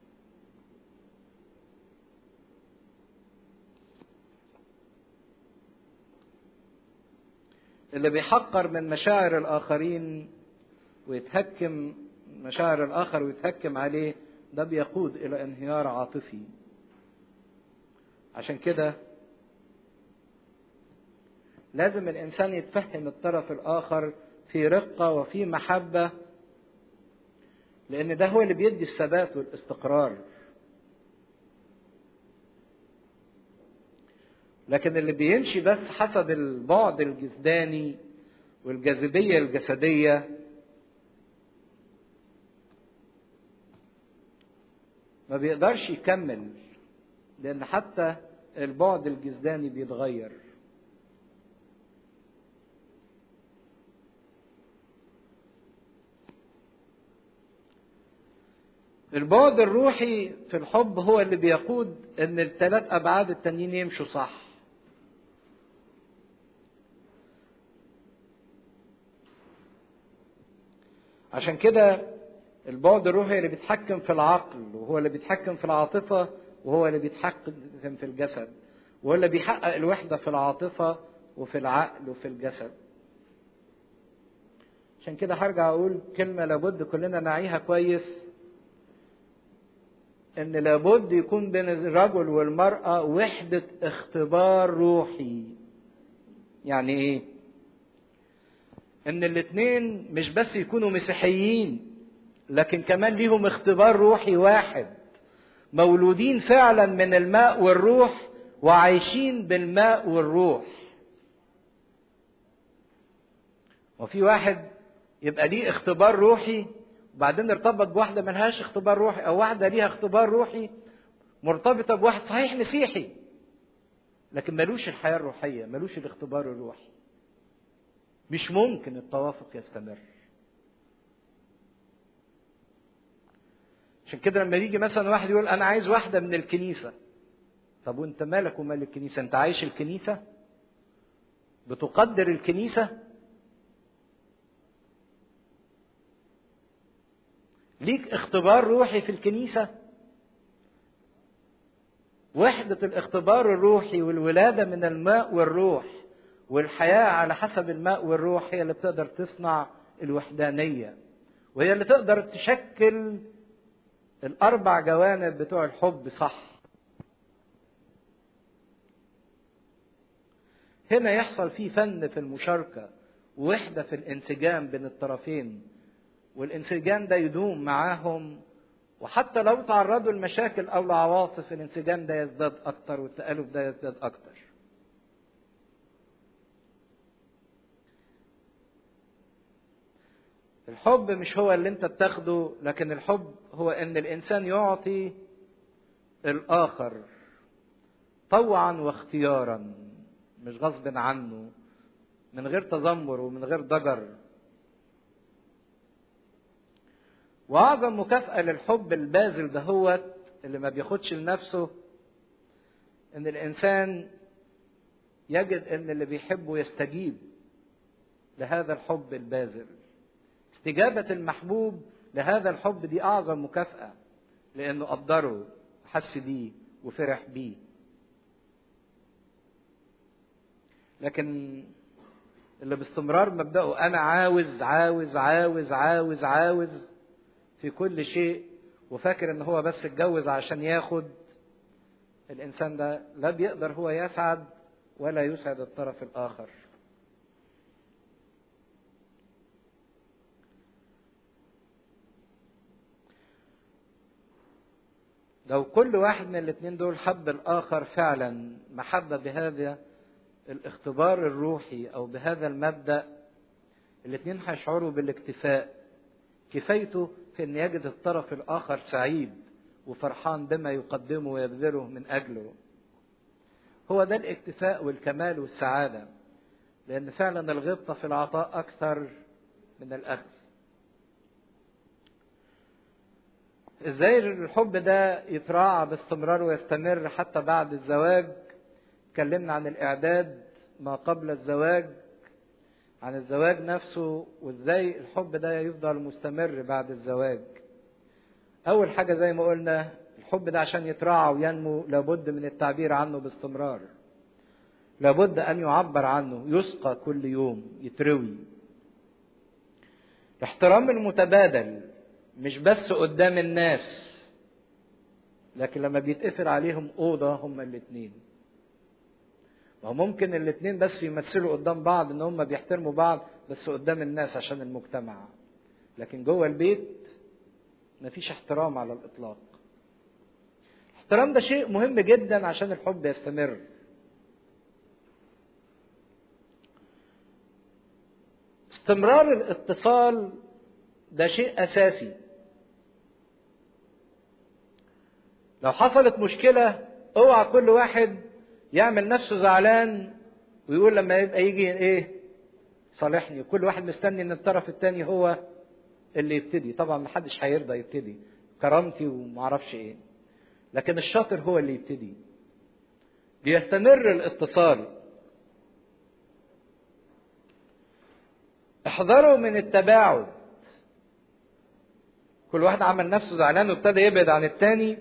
اللي بيحقر من مشاعر الآخرين ويتهكم مشاعر الآخر ويتهكم عليه ده بيقود إلى انهيار عاطفي عشان كده لازم الإنسان يتفهم الطرف الآخر في رقة وفي محبة لأن ده هو اللي بيدي الثبات والاستقرار لكن اللي بيمشي بس حسب البعد الجسداني والجاذبية الجسدية ما بيقدرش يكمل لأن حتى البعد الجسداني بيتغير البعد الروحي في الحب هو اللي بيقود ان الثلاث ابعاد التانيين يمشوا صح عشان كده البعد الروحي اللي بيتحكم في العقل وهو اللي بيتحكم في العاطفة وهو اللي بيتحكم في الجسد وهو اللي بيحقق الوحدة في العاطفة وفي العقل وفي الجسد عشان كده هرجع اقول كلمة لابد كلنا نعيها كويس ان لابد يكون بين الرجل والمرأة وحدة اختبار روحي يعني ايه ان الاتنين مش بس يكونوا مسيحيين لكن كمان ليهم اختبار روحي واحد مولودين فعلا من الماء والروح وعايشين بالماء والروح وفي واحد يبقى ليه اختبار روحي وبعدين ارتبط بواحده ملهاش اختبار روحي او واحده ليها اختبار روحي مرتبطه بواحد صحيح مسيحي لكن ملوش الحياه الروحيه ملوش الاختبار الروحي مش ممكن التوافق يستمر عشان كده لما يجي مثلا واحد يقول انا عايز واحده من الكنيسه طب وانت مالك ومال الكنيسه انت عايش الكنيسه بتقدر الكنيسه ليك اختبار روحي في الكنيسة وحدة الاختبار الروحي والولادة من الماء والروح والحياة على حسب الماء والروح هي اللي بتقدر تصنع الوحدانية وهي اللي تقدر تشكل الأربع جوانب بتوع الحب صح هنا يحصل فيه فن في المشاركة ووحدة في الانسجام بين الطرفين والانسجام ده يدوم معاهم وحتى لو تعرضوا لمشاكل او لعواصف الانسجام ده يزداد اكتر والتالف ده يزداد اكتر الحب مش هو اللي انت بتاخده لكن الحب هو ان الانسان يعطي الاخر طوعا واختيارا مش غصب عنه من غير تذمر ومن غير ضجر واعظم مكافاه للحب الباذل دهوت اللي ما بياخدش لنفسه ان الانسان يجد ان اللي بيحبه يستجيب لهذا الحب الباذل استجابه المحبوب لهذا الحب دي اعظم مكافاه لانه قدره وحس بيه وفرح بيه لكن اللي باستمرار مبدأه أنا عاوز عاوز عاوز عاوز عاوز في كل شيء وفاكر ان هو بس اتجوز عشان ياخد الانسان ده لا بيقدر هو يسعد ولا يسعد الطرف الاخر لو كل واحد من الاثنين دول حب الاخر فعلا محبه بهذا الاختبار الروحي او بهذا المبدا الاثنين هيشعروا بالاكتفاء كفايته في ان يجد الطرف الاخر سعيد وفرحان بما يقدمه ويبذله من اجله هو ده الاكتفاء والكمال والسعاده لان فعلا الغبطه في العطاء اكثر من الاخذ ازاي الحب ده يتراعى باستمرار ويستمر حتى بعد الزواج اتكلمنا عن الاعداد ما قبل الزواج عن الزواج نفسه وازاي الحب ده يفضل مستمر بعد الزواج اول حاجه زي ما قلنا الحب ده عشان يتراعى وينمو لابد من التعبير عنه باستمرار لابد ان يعبر عنه يسقى كل يوم يتروي الاحترام المتبادل مش بس قدام الناس لكن لما بيتقفل عليهم اوضه هما الاثنين ما هو ممكن الاثنين بس يمثلوا قدام بعض ان هم بيحترموا بعض بس قدام الناس عشان المجتمع لكن جوه البيت مفيش احترام على الاطلاق الاحترام ده شيء مهم جدا عشان الحب يستمر استمرار الاتصال ده شيء اساسي لو حصلت مشكله اوعى كل واحد يعمل نفسه زعلان ويقول لما يبقى يجي ايه صالحني كل واحد مستني ان الطرف الثاني هو اللي يبتدي طبعا محدش هيرضى يبتدي كرامتي ومعرفش ايه لكن الشاطر هو اللي يبتدي بيستمر الاتصال احذروا من التباعد كل واحد عمل نفسه زعلان وابتدى يبعد عن التاني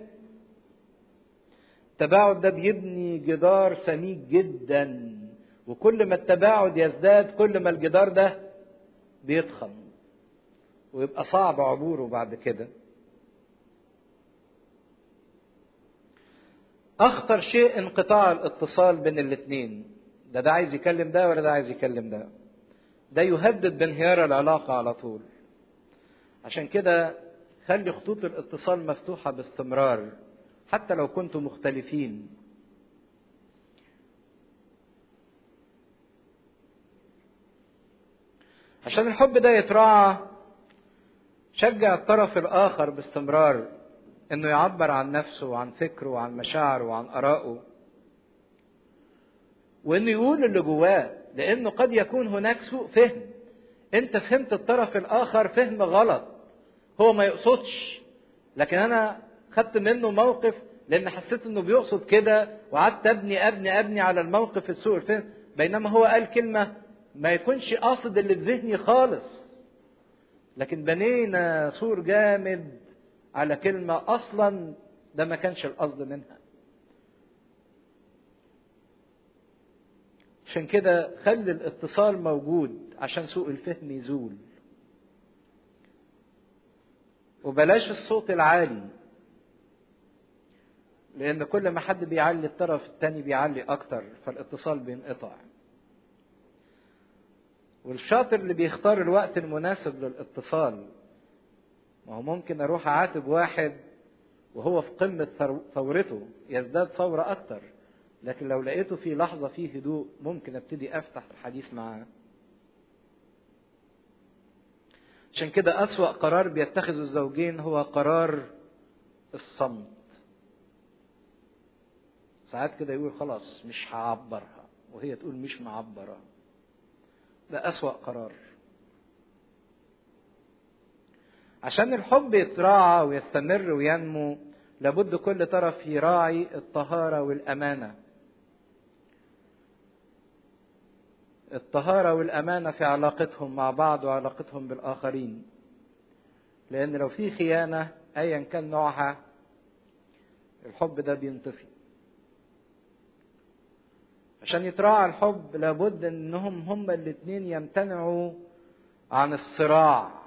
التباعد ده بيبني جدار سميك جدا وكل ما التباعد يزداد كل ما الجدار ده بيضخم ويبقى صعب عبوره بعد كده اخطر شيء انقطاع الاتصال بين الاثنين ده ده عايز يكلم ده ولا ده عايز يكلم ده ده يهدد بانهيار العلاقة على طول عشان كده خلي خطوط الاتصال مفتوحة باستمرار حتى لو كنتم مختلفين عشان الحب ده يتراعى شجع الطرف الآخر باستمرار إنه يعبر عن نفسه وعن فكره وعن مشاعره وعن آرائه وإنه يقول اللي جواه لأنه قد يكون هناك سوء فهم أنت فهمت الطرف الآخر فهم غلط هو ما يقصدش لكن أنا خدت منه موقف لان حسيت انه بيقصد كده وقعدت ابني ابني ابني على الموقف السوء الفهم بينما هو قال كلمه ما يكونش قاصد اللي في ذهني خالص لكن بنينا سور جامد على كلمه اصلا ده ما كانش القصد منها عشان كده خلي الاتصال موجود عشان سوء الفهم يزول وبلاش الصوت العالي لأن كل ما حد بيعلي الطرف التاني بيعلي أكتر فالاتصال بينقطع. والشاطر اللي بيختار الوقت المناسب للاتصال ما هو ممكن أروح أعاتب واحد وهو في قمة ثورته يزداد ثورة أكتر لكن لو لقيته في لحظة فيه هدوء ممكن أبتدي أفتح الحديث معاه. عشان كده أسوأ قرار بيتخذه الزوجين هو قرار الصمت. ساعات كده يقول خلاص مش هعبرها وهي تقول مش معبرة ده أسوأ قرار عشان الحب يتراعى ويستمر وينمو لابد كل طرف يراعي الطهارة والأمانة الطهارة والأمانة في علاقتهم مع بعض وعلاقتهم بالآخرين لأن لو في خيانة أيا كان نوعها الحب ده بينطفي عشان يتراعى الحب لابد انهم هما الاثنين يمتنعوا عن الصراع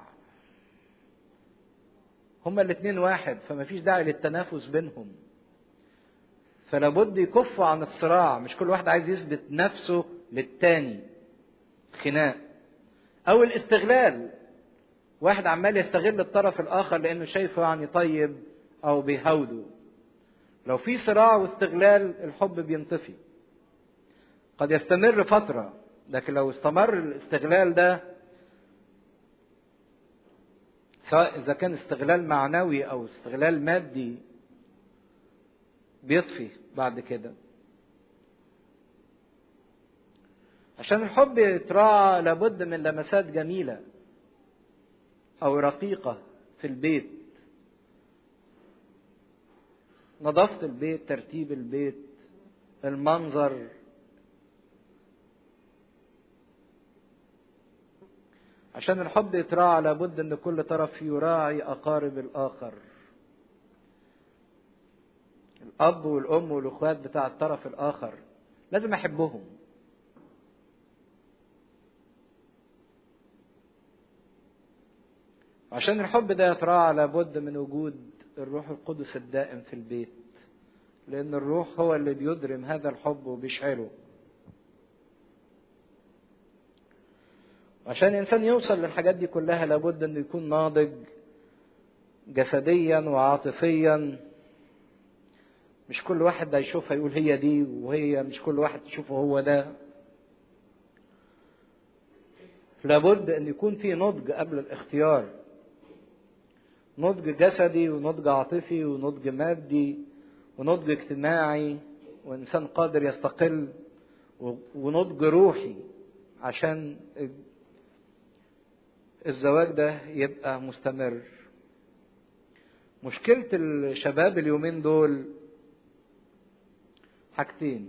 هما الاثنين واحد فما فيش داعي للتنافس بينهم فلابد يكفوا عن الصراع مش كل واحد عايز يثبت نفسه للتاني خناق او الاستغلال واحد عمال يستغل الطرف الاخر لانه شايفه يعني طيب او بيهوده لو في صراع واستغلال الحب بينطفي قد يستمر فترة لكن لو استمر الاستغلال ده سواء إذا كان استغلال معنوي أو استغلال مادي بيطفي بعد كده عشان الحب يتراعى لابد من لمسات جميلة أو رقيقة في البيت نظافة البيت ترتيب البيت المنظر عشان الحب يتراعى لابد ان كل طرف يراعي اقارب الاخر الاب والام والاخوات بتاع الطرف الاخر لازم احبهم عشان الحب ده يتراعى لابد من وجود الروح القدس الدائم في البيت لان الروح هو اللي بيدرم هذا الحب وبيشعله عشان الانسان يوصل للحاجات دي كلها لابد انه يكون ناضج جسديا وعاطفيا مش كل واحد هيشوفها يقول هي دي وهي مش كل واحد تشوفه هو ده لابد ان يكون في نضج قبل الاختيار نضج جسدي ونضج عاطفي ونضج مادي ونضج اجتماعي وانسان قادر يستقل ونضج روحي عشان الزواج ده يبقى مستمر مشكلة الشباب اليومين دول حاجتين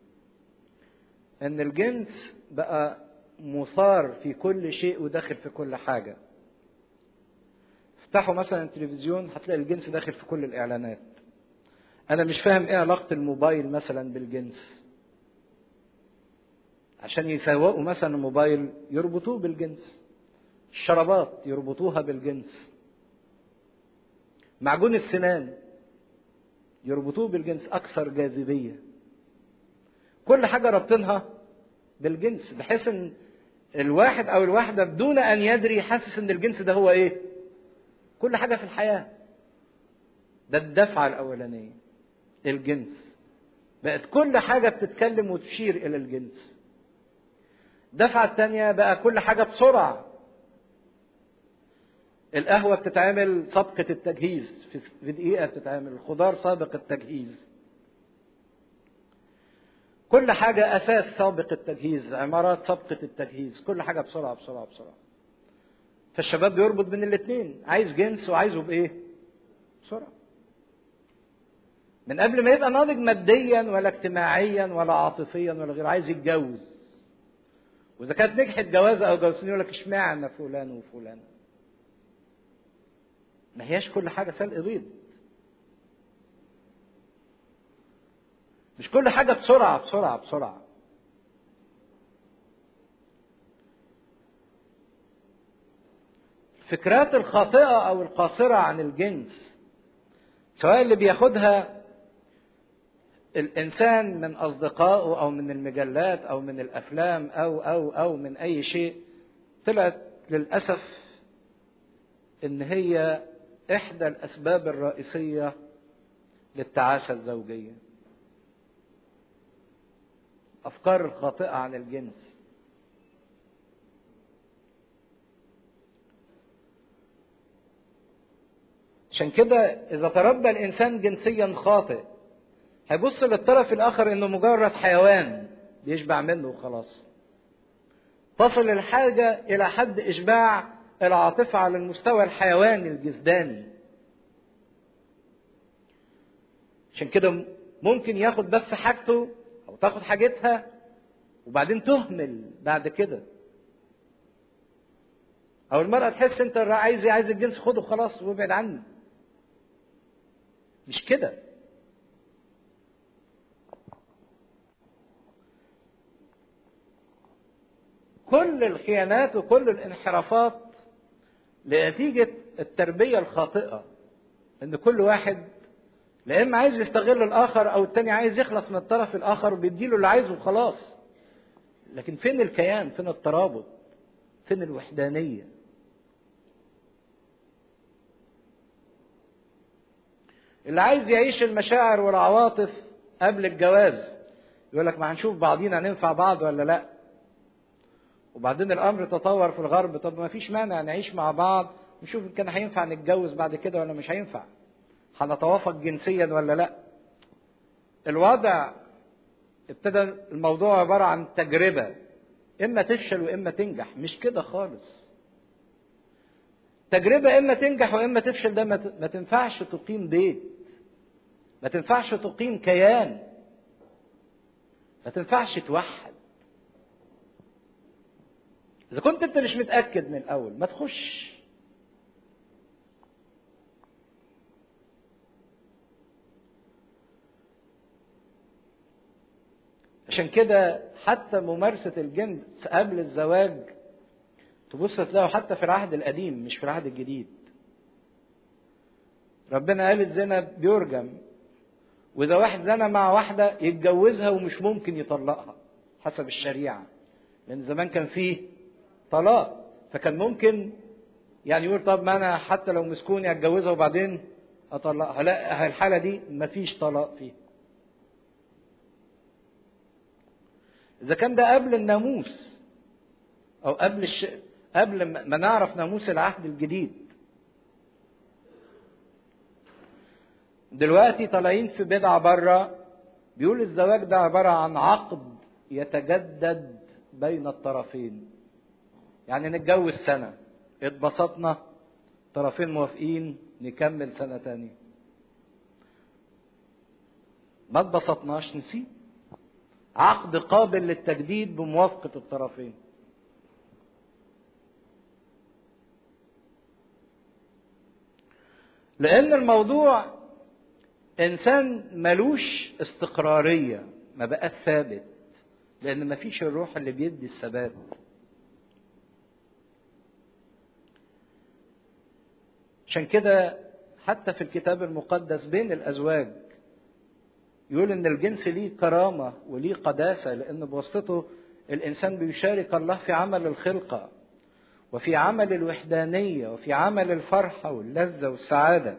ان الجنس بقى مثار في كل شيء وداخل في كل حاجة افتحوا مثلا التلفزيون هتلاقي الجنس داخل في كل الاعلانات انا مش فاهم ايه علاقة الموبايل مثلا بالجنس عشان يسوقوا مثلا الموبايل يربطوه بالجنس الشرابات يربطوها بالجنس معجون السنان يربطوه بالجنس اكثر جاذبيه كل حاجه رابطينها بالجنس بحيث ان الواحد او الواحده بدون ان يدري حاسس ان الجنس ده هو ايه كل حاجه في الحياه ده الدفعه الاولانيه الجنس بقت كل حاجه بتتكلم وتشير الى الجنس الدفعه الثانيه بقى كل حاجه بسرعه القهوة بتتعمل سابقة التجهيز في دقيقة بتتعمل الخضار سابق التجهيز كل حاجة أساس سابق التجهيز عمارات سابقة التجهيز كل حاجة بسرعة بسرعة بسرعة فالشباب بيربط بين الاثنين عايز جنس وعايزه بإيه بسرعة من قبل ما يبقى ناضج ماديا ولا اجتماعيا ولا عاطفيا ولا غير عايز يتجوز واذا كانت نجحت جوازه او جوازين يقول لك اشمعنى فلان وفلان ما هياش كل حاجة سلق بيض مش كل حاجة بسرعة بسرعة بسرعة الفكرات الخاطئة أو القاصرة عن الجنس سواء اللي بياخدها الإنسان من أصدقائه أو من المجلات أو من الأفلام أو أو أو من أي شيء طلعت للأسف إن هي إحدى الأسباب الرئيسية للتعاسة الزوجية. أفكار الخاطئة عن الجنس. عشان كده إذا تربى الإنسان جنسيا خاطئ هيبص للطرف الآخر إنه مجرد حيوان بيشبع منه وخلاص. تصل الحاجة إلى حد إشباع العاطفة على المستوى الحيواني الجسداني عشان كده ممكن ياخد بس حاجته او تاخد حاجتها وبعدين تهمل بعد كده او المرأة تحس انت عايز ايه عايز الجنس خده خلاص وابعد عني مش كده كل الخيانات وكل الانحرافات لنتيجة التربية الخاطئة ان كل واحد لا اما عايز يستغل الاخر او التاني عايز يخلص من الطرف الاخر وبيديله اللي عايزه وخلاص لكن فين الكيان فين الترابط فين الوحدانية اللي عايز يعيش المشاعر والعواطف قبل الجواز يقول لك ما هنشوف بعضينا ننفع بعض ولا لا وبعدين الامر تطور في الغرب طب ما فيش مانع نعيش مع بعض نشوف ان كان هينفع نتجوز بعد كده ولا مش هينفع هنتوافق جنسيا ولا لا الوضع ابتدى الموضوع عبارة عن تجربة إما تفشل وإما تنجح مش كده خالص تجربة إما تنجح وإما تفشل ده ما تنفعش تقيم بيت ما تنفعش تقيم كيان ما تنفعش توحد اذا كنت انت مش متاكد من الاول ما تخش عشان كده حتى ممارسة الجنس قبل الزواج تبص تلاقوا حتى في العهد القديم مش في العهد الجديد ربنا قال الزنا بيرجم واذا واحد زنى مع واحده يتجوزها ومش ممكن يطلقها حسب الشريعه لان زمان كان فيه طلاق فكان ممكن يعني يقول طب ما انا حتى لو مسكوني اتجوزها وبعدين اطلقها لا الحاله دي مفيش طلاق فيها اذا كان ده قبل الناموس او قبل الش... قبل ما نعرف ناموس العهد الجديد دلوقتي طالعين في بدعة بره بيقول الزواج ده عبارة عن عقد يتجدد بين الطرفين يعني نتجوز سنة اتبسطنا طرفين موافقين نكمل سنة تانية ما اتبسطناش نسيب عقد قابل للتجديد بموافقة الطرفين لأن الموضوع إنسان ملوش استقرارية ما بقاش ثابت لأن ما فيش الروح اللي بيدي الثبات عشان كده حتى في الكتاب المقدس بين الأزواج يقول إن الجنس ليه كرامة وليه قداسة لأن بواسطته الإنسان بيشارك الله في عمل الخلقة وفي عمل الوحدانية وفي عمل الفرحة واللذة والسعادة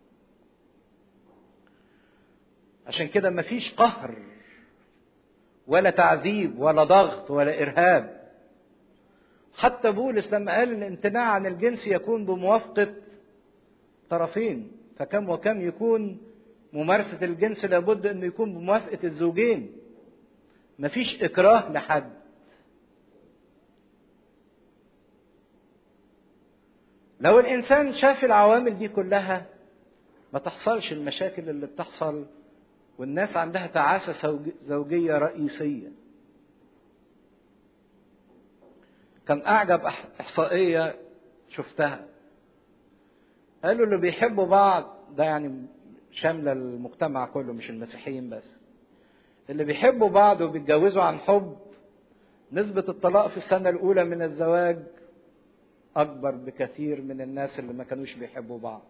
عشان كده مفيش قهر ولا تعذيب ولا ضغط ولا إرهاب حتى بولس لما قال الامتناع عن الجنس يكون بموافقة طرفين فكم وكم يكون ممارسة الجنس لابد أنه يكون بموافقة الزوجين مفيش إكراه لحد لو الإنسان شاف العوامل دي كلها ما تحصلش المشاكل اللي بتحصل والناس عندها تعاسة زوجية رئيسية كان أعجب إحصائية شفتها قالوا اللي بيحبوا بعض ده يعني شاملة المجتمع كله مش المسيحيين بس اللي بيحبوا بعض وبيتجوزوا عن حب نسبة الطلاق في السنة الأولى من الزواج أكبر بكثير من الناس اللي ما كانوش بيحبوا بعض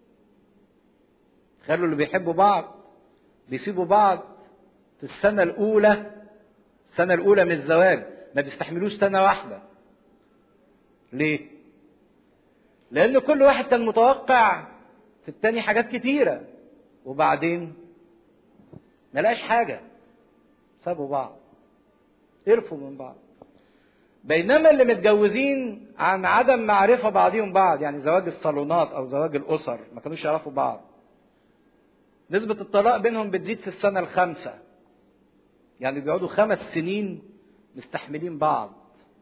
تخيلوا اللي بيحبوا بعض بيسيبوا بعض في السنة الأولى السنة الأولى من الزواج ما بيستحملوش سنة واحدة ليه؟ لأن كل واحد كان متوقع في التاني حاجات كتيرة وبعدين ما لقاش حاجة سابوا بعض قرفوا من بعض بينما اللي متجوزين عن عدم معرفة بعضهم بعض يعني زواج الصالونات أو زواج الأسر ما كانوش يعرفوا بعض نسبة الطلاق بينهم بتزيد في السنة الخامسة يعني بيقعدوا خمس سنين مستحملين بعض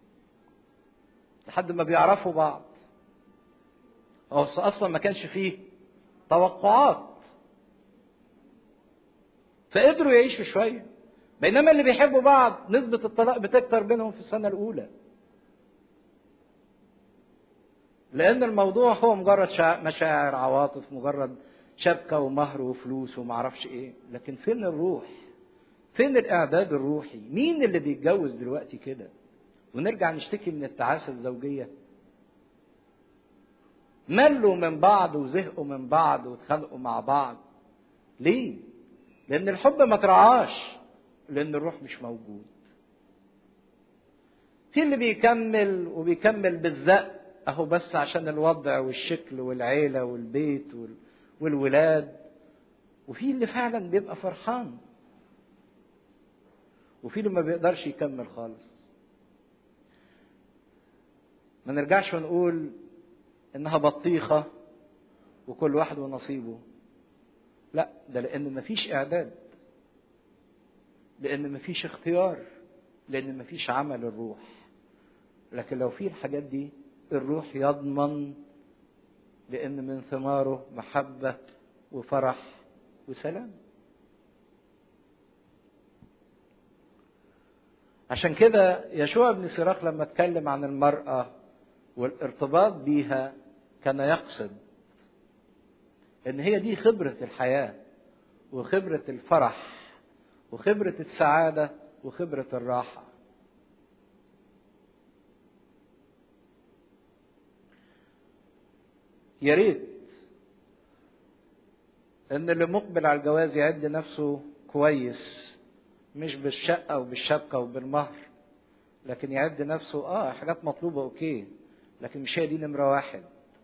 لحد ما بيعرفوا بعض هو اصلا ما كانش فيه توقعات فقدروا يعيشوا شويه بينما اللي بيحبوا بعض نسبة الطلاق بتكتر بينهم في السنة الأولى لأن الموضوع هو مجرد مشاعر عواطف مجرد شبكة ومهر وفلوس ومعرفش إيه لكن فين الروح فين الإعداد الروحي مين اللي بيتجوز دلوقتي كده ونرجع نشتكي من التعاسة الزوجية ملوا من بعض وزهقوا من بعض واتخانقوا مع بعض ليه لأن الحب ما ترعاش لأن الروح مش موجود في اللي بيكمل وبيكمل بالزق أهو بس عشان الوضع والشكل والعيلة والبيت والولاد وفي اللي فعلا بيبقى فرحان وفي اللي ما بيقدرش يكمل خالص ما نرجعش ونقول انها بطيخه وكل واحد ونصيبه لا ده لان مفيش اعداد لان مفيش اختيار لان مفيش عمل الروح لكن لو في الحاجات دي الروح يضمن لان من ثماره محبه وفرح وسلام عشان كده يشوع بن سراق لما اتكلم عن المرأة والارتباط بيها كان يقصد ان هي دي خبرة الحياة وخبرة الفرح وخبرة السعادة وخبرة الراحة يا ريت ان اللي مقبل على الجواز يعد نفسه كويس مش بالشقه وبالشبكه وبالمهر لكن يعد نفسه اه حاجات مطلوبه اوكي لكن مش هي دي نمره واحد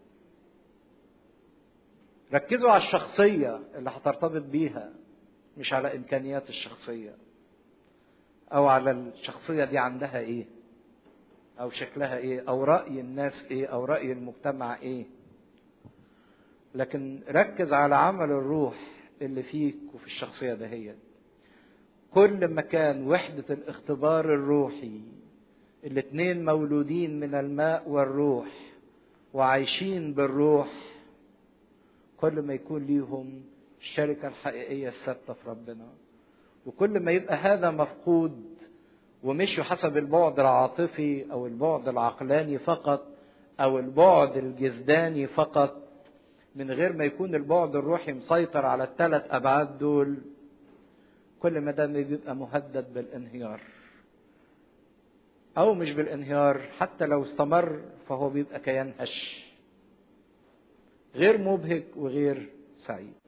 ركزوا على الشخصيه اللي هترتبط بيها مش على امكانيات الشخصيه او على الشخصيه دي عندها ايه او شكلها ايه او راي الناس ايه او راي المجتمع ايه لكن ركز على عمل الروح اللي فيك وفي الشخصية دهيت كل ما كان وحدة الاختبار الروحي الاتنين مولودين من الماء والروح وعايشين بالروح كل ما يكون ليهم الشركة الحقيقية الثابتة في ربنا وكل ما يبقى هذا مفقود ومشوا حسب البعد العاطفي او البعد العقلاني فقط او البعد الجسداني فقط من غير ما يكون البعد الروحي مسيطر على الثلاث ابعاد دول كل ما ده بيبقى مهدد بالانهيار او مش بالانهيار حتى لو استمر فهو بيبقى كيان هش غير مبهج وغير سعيد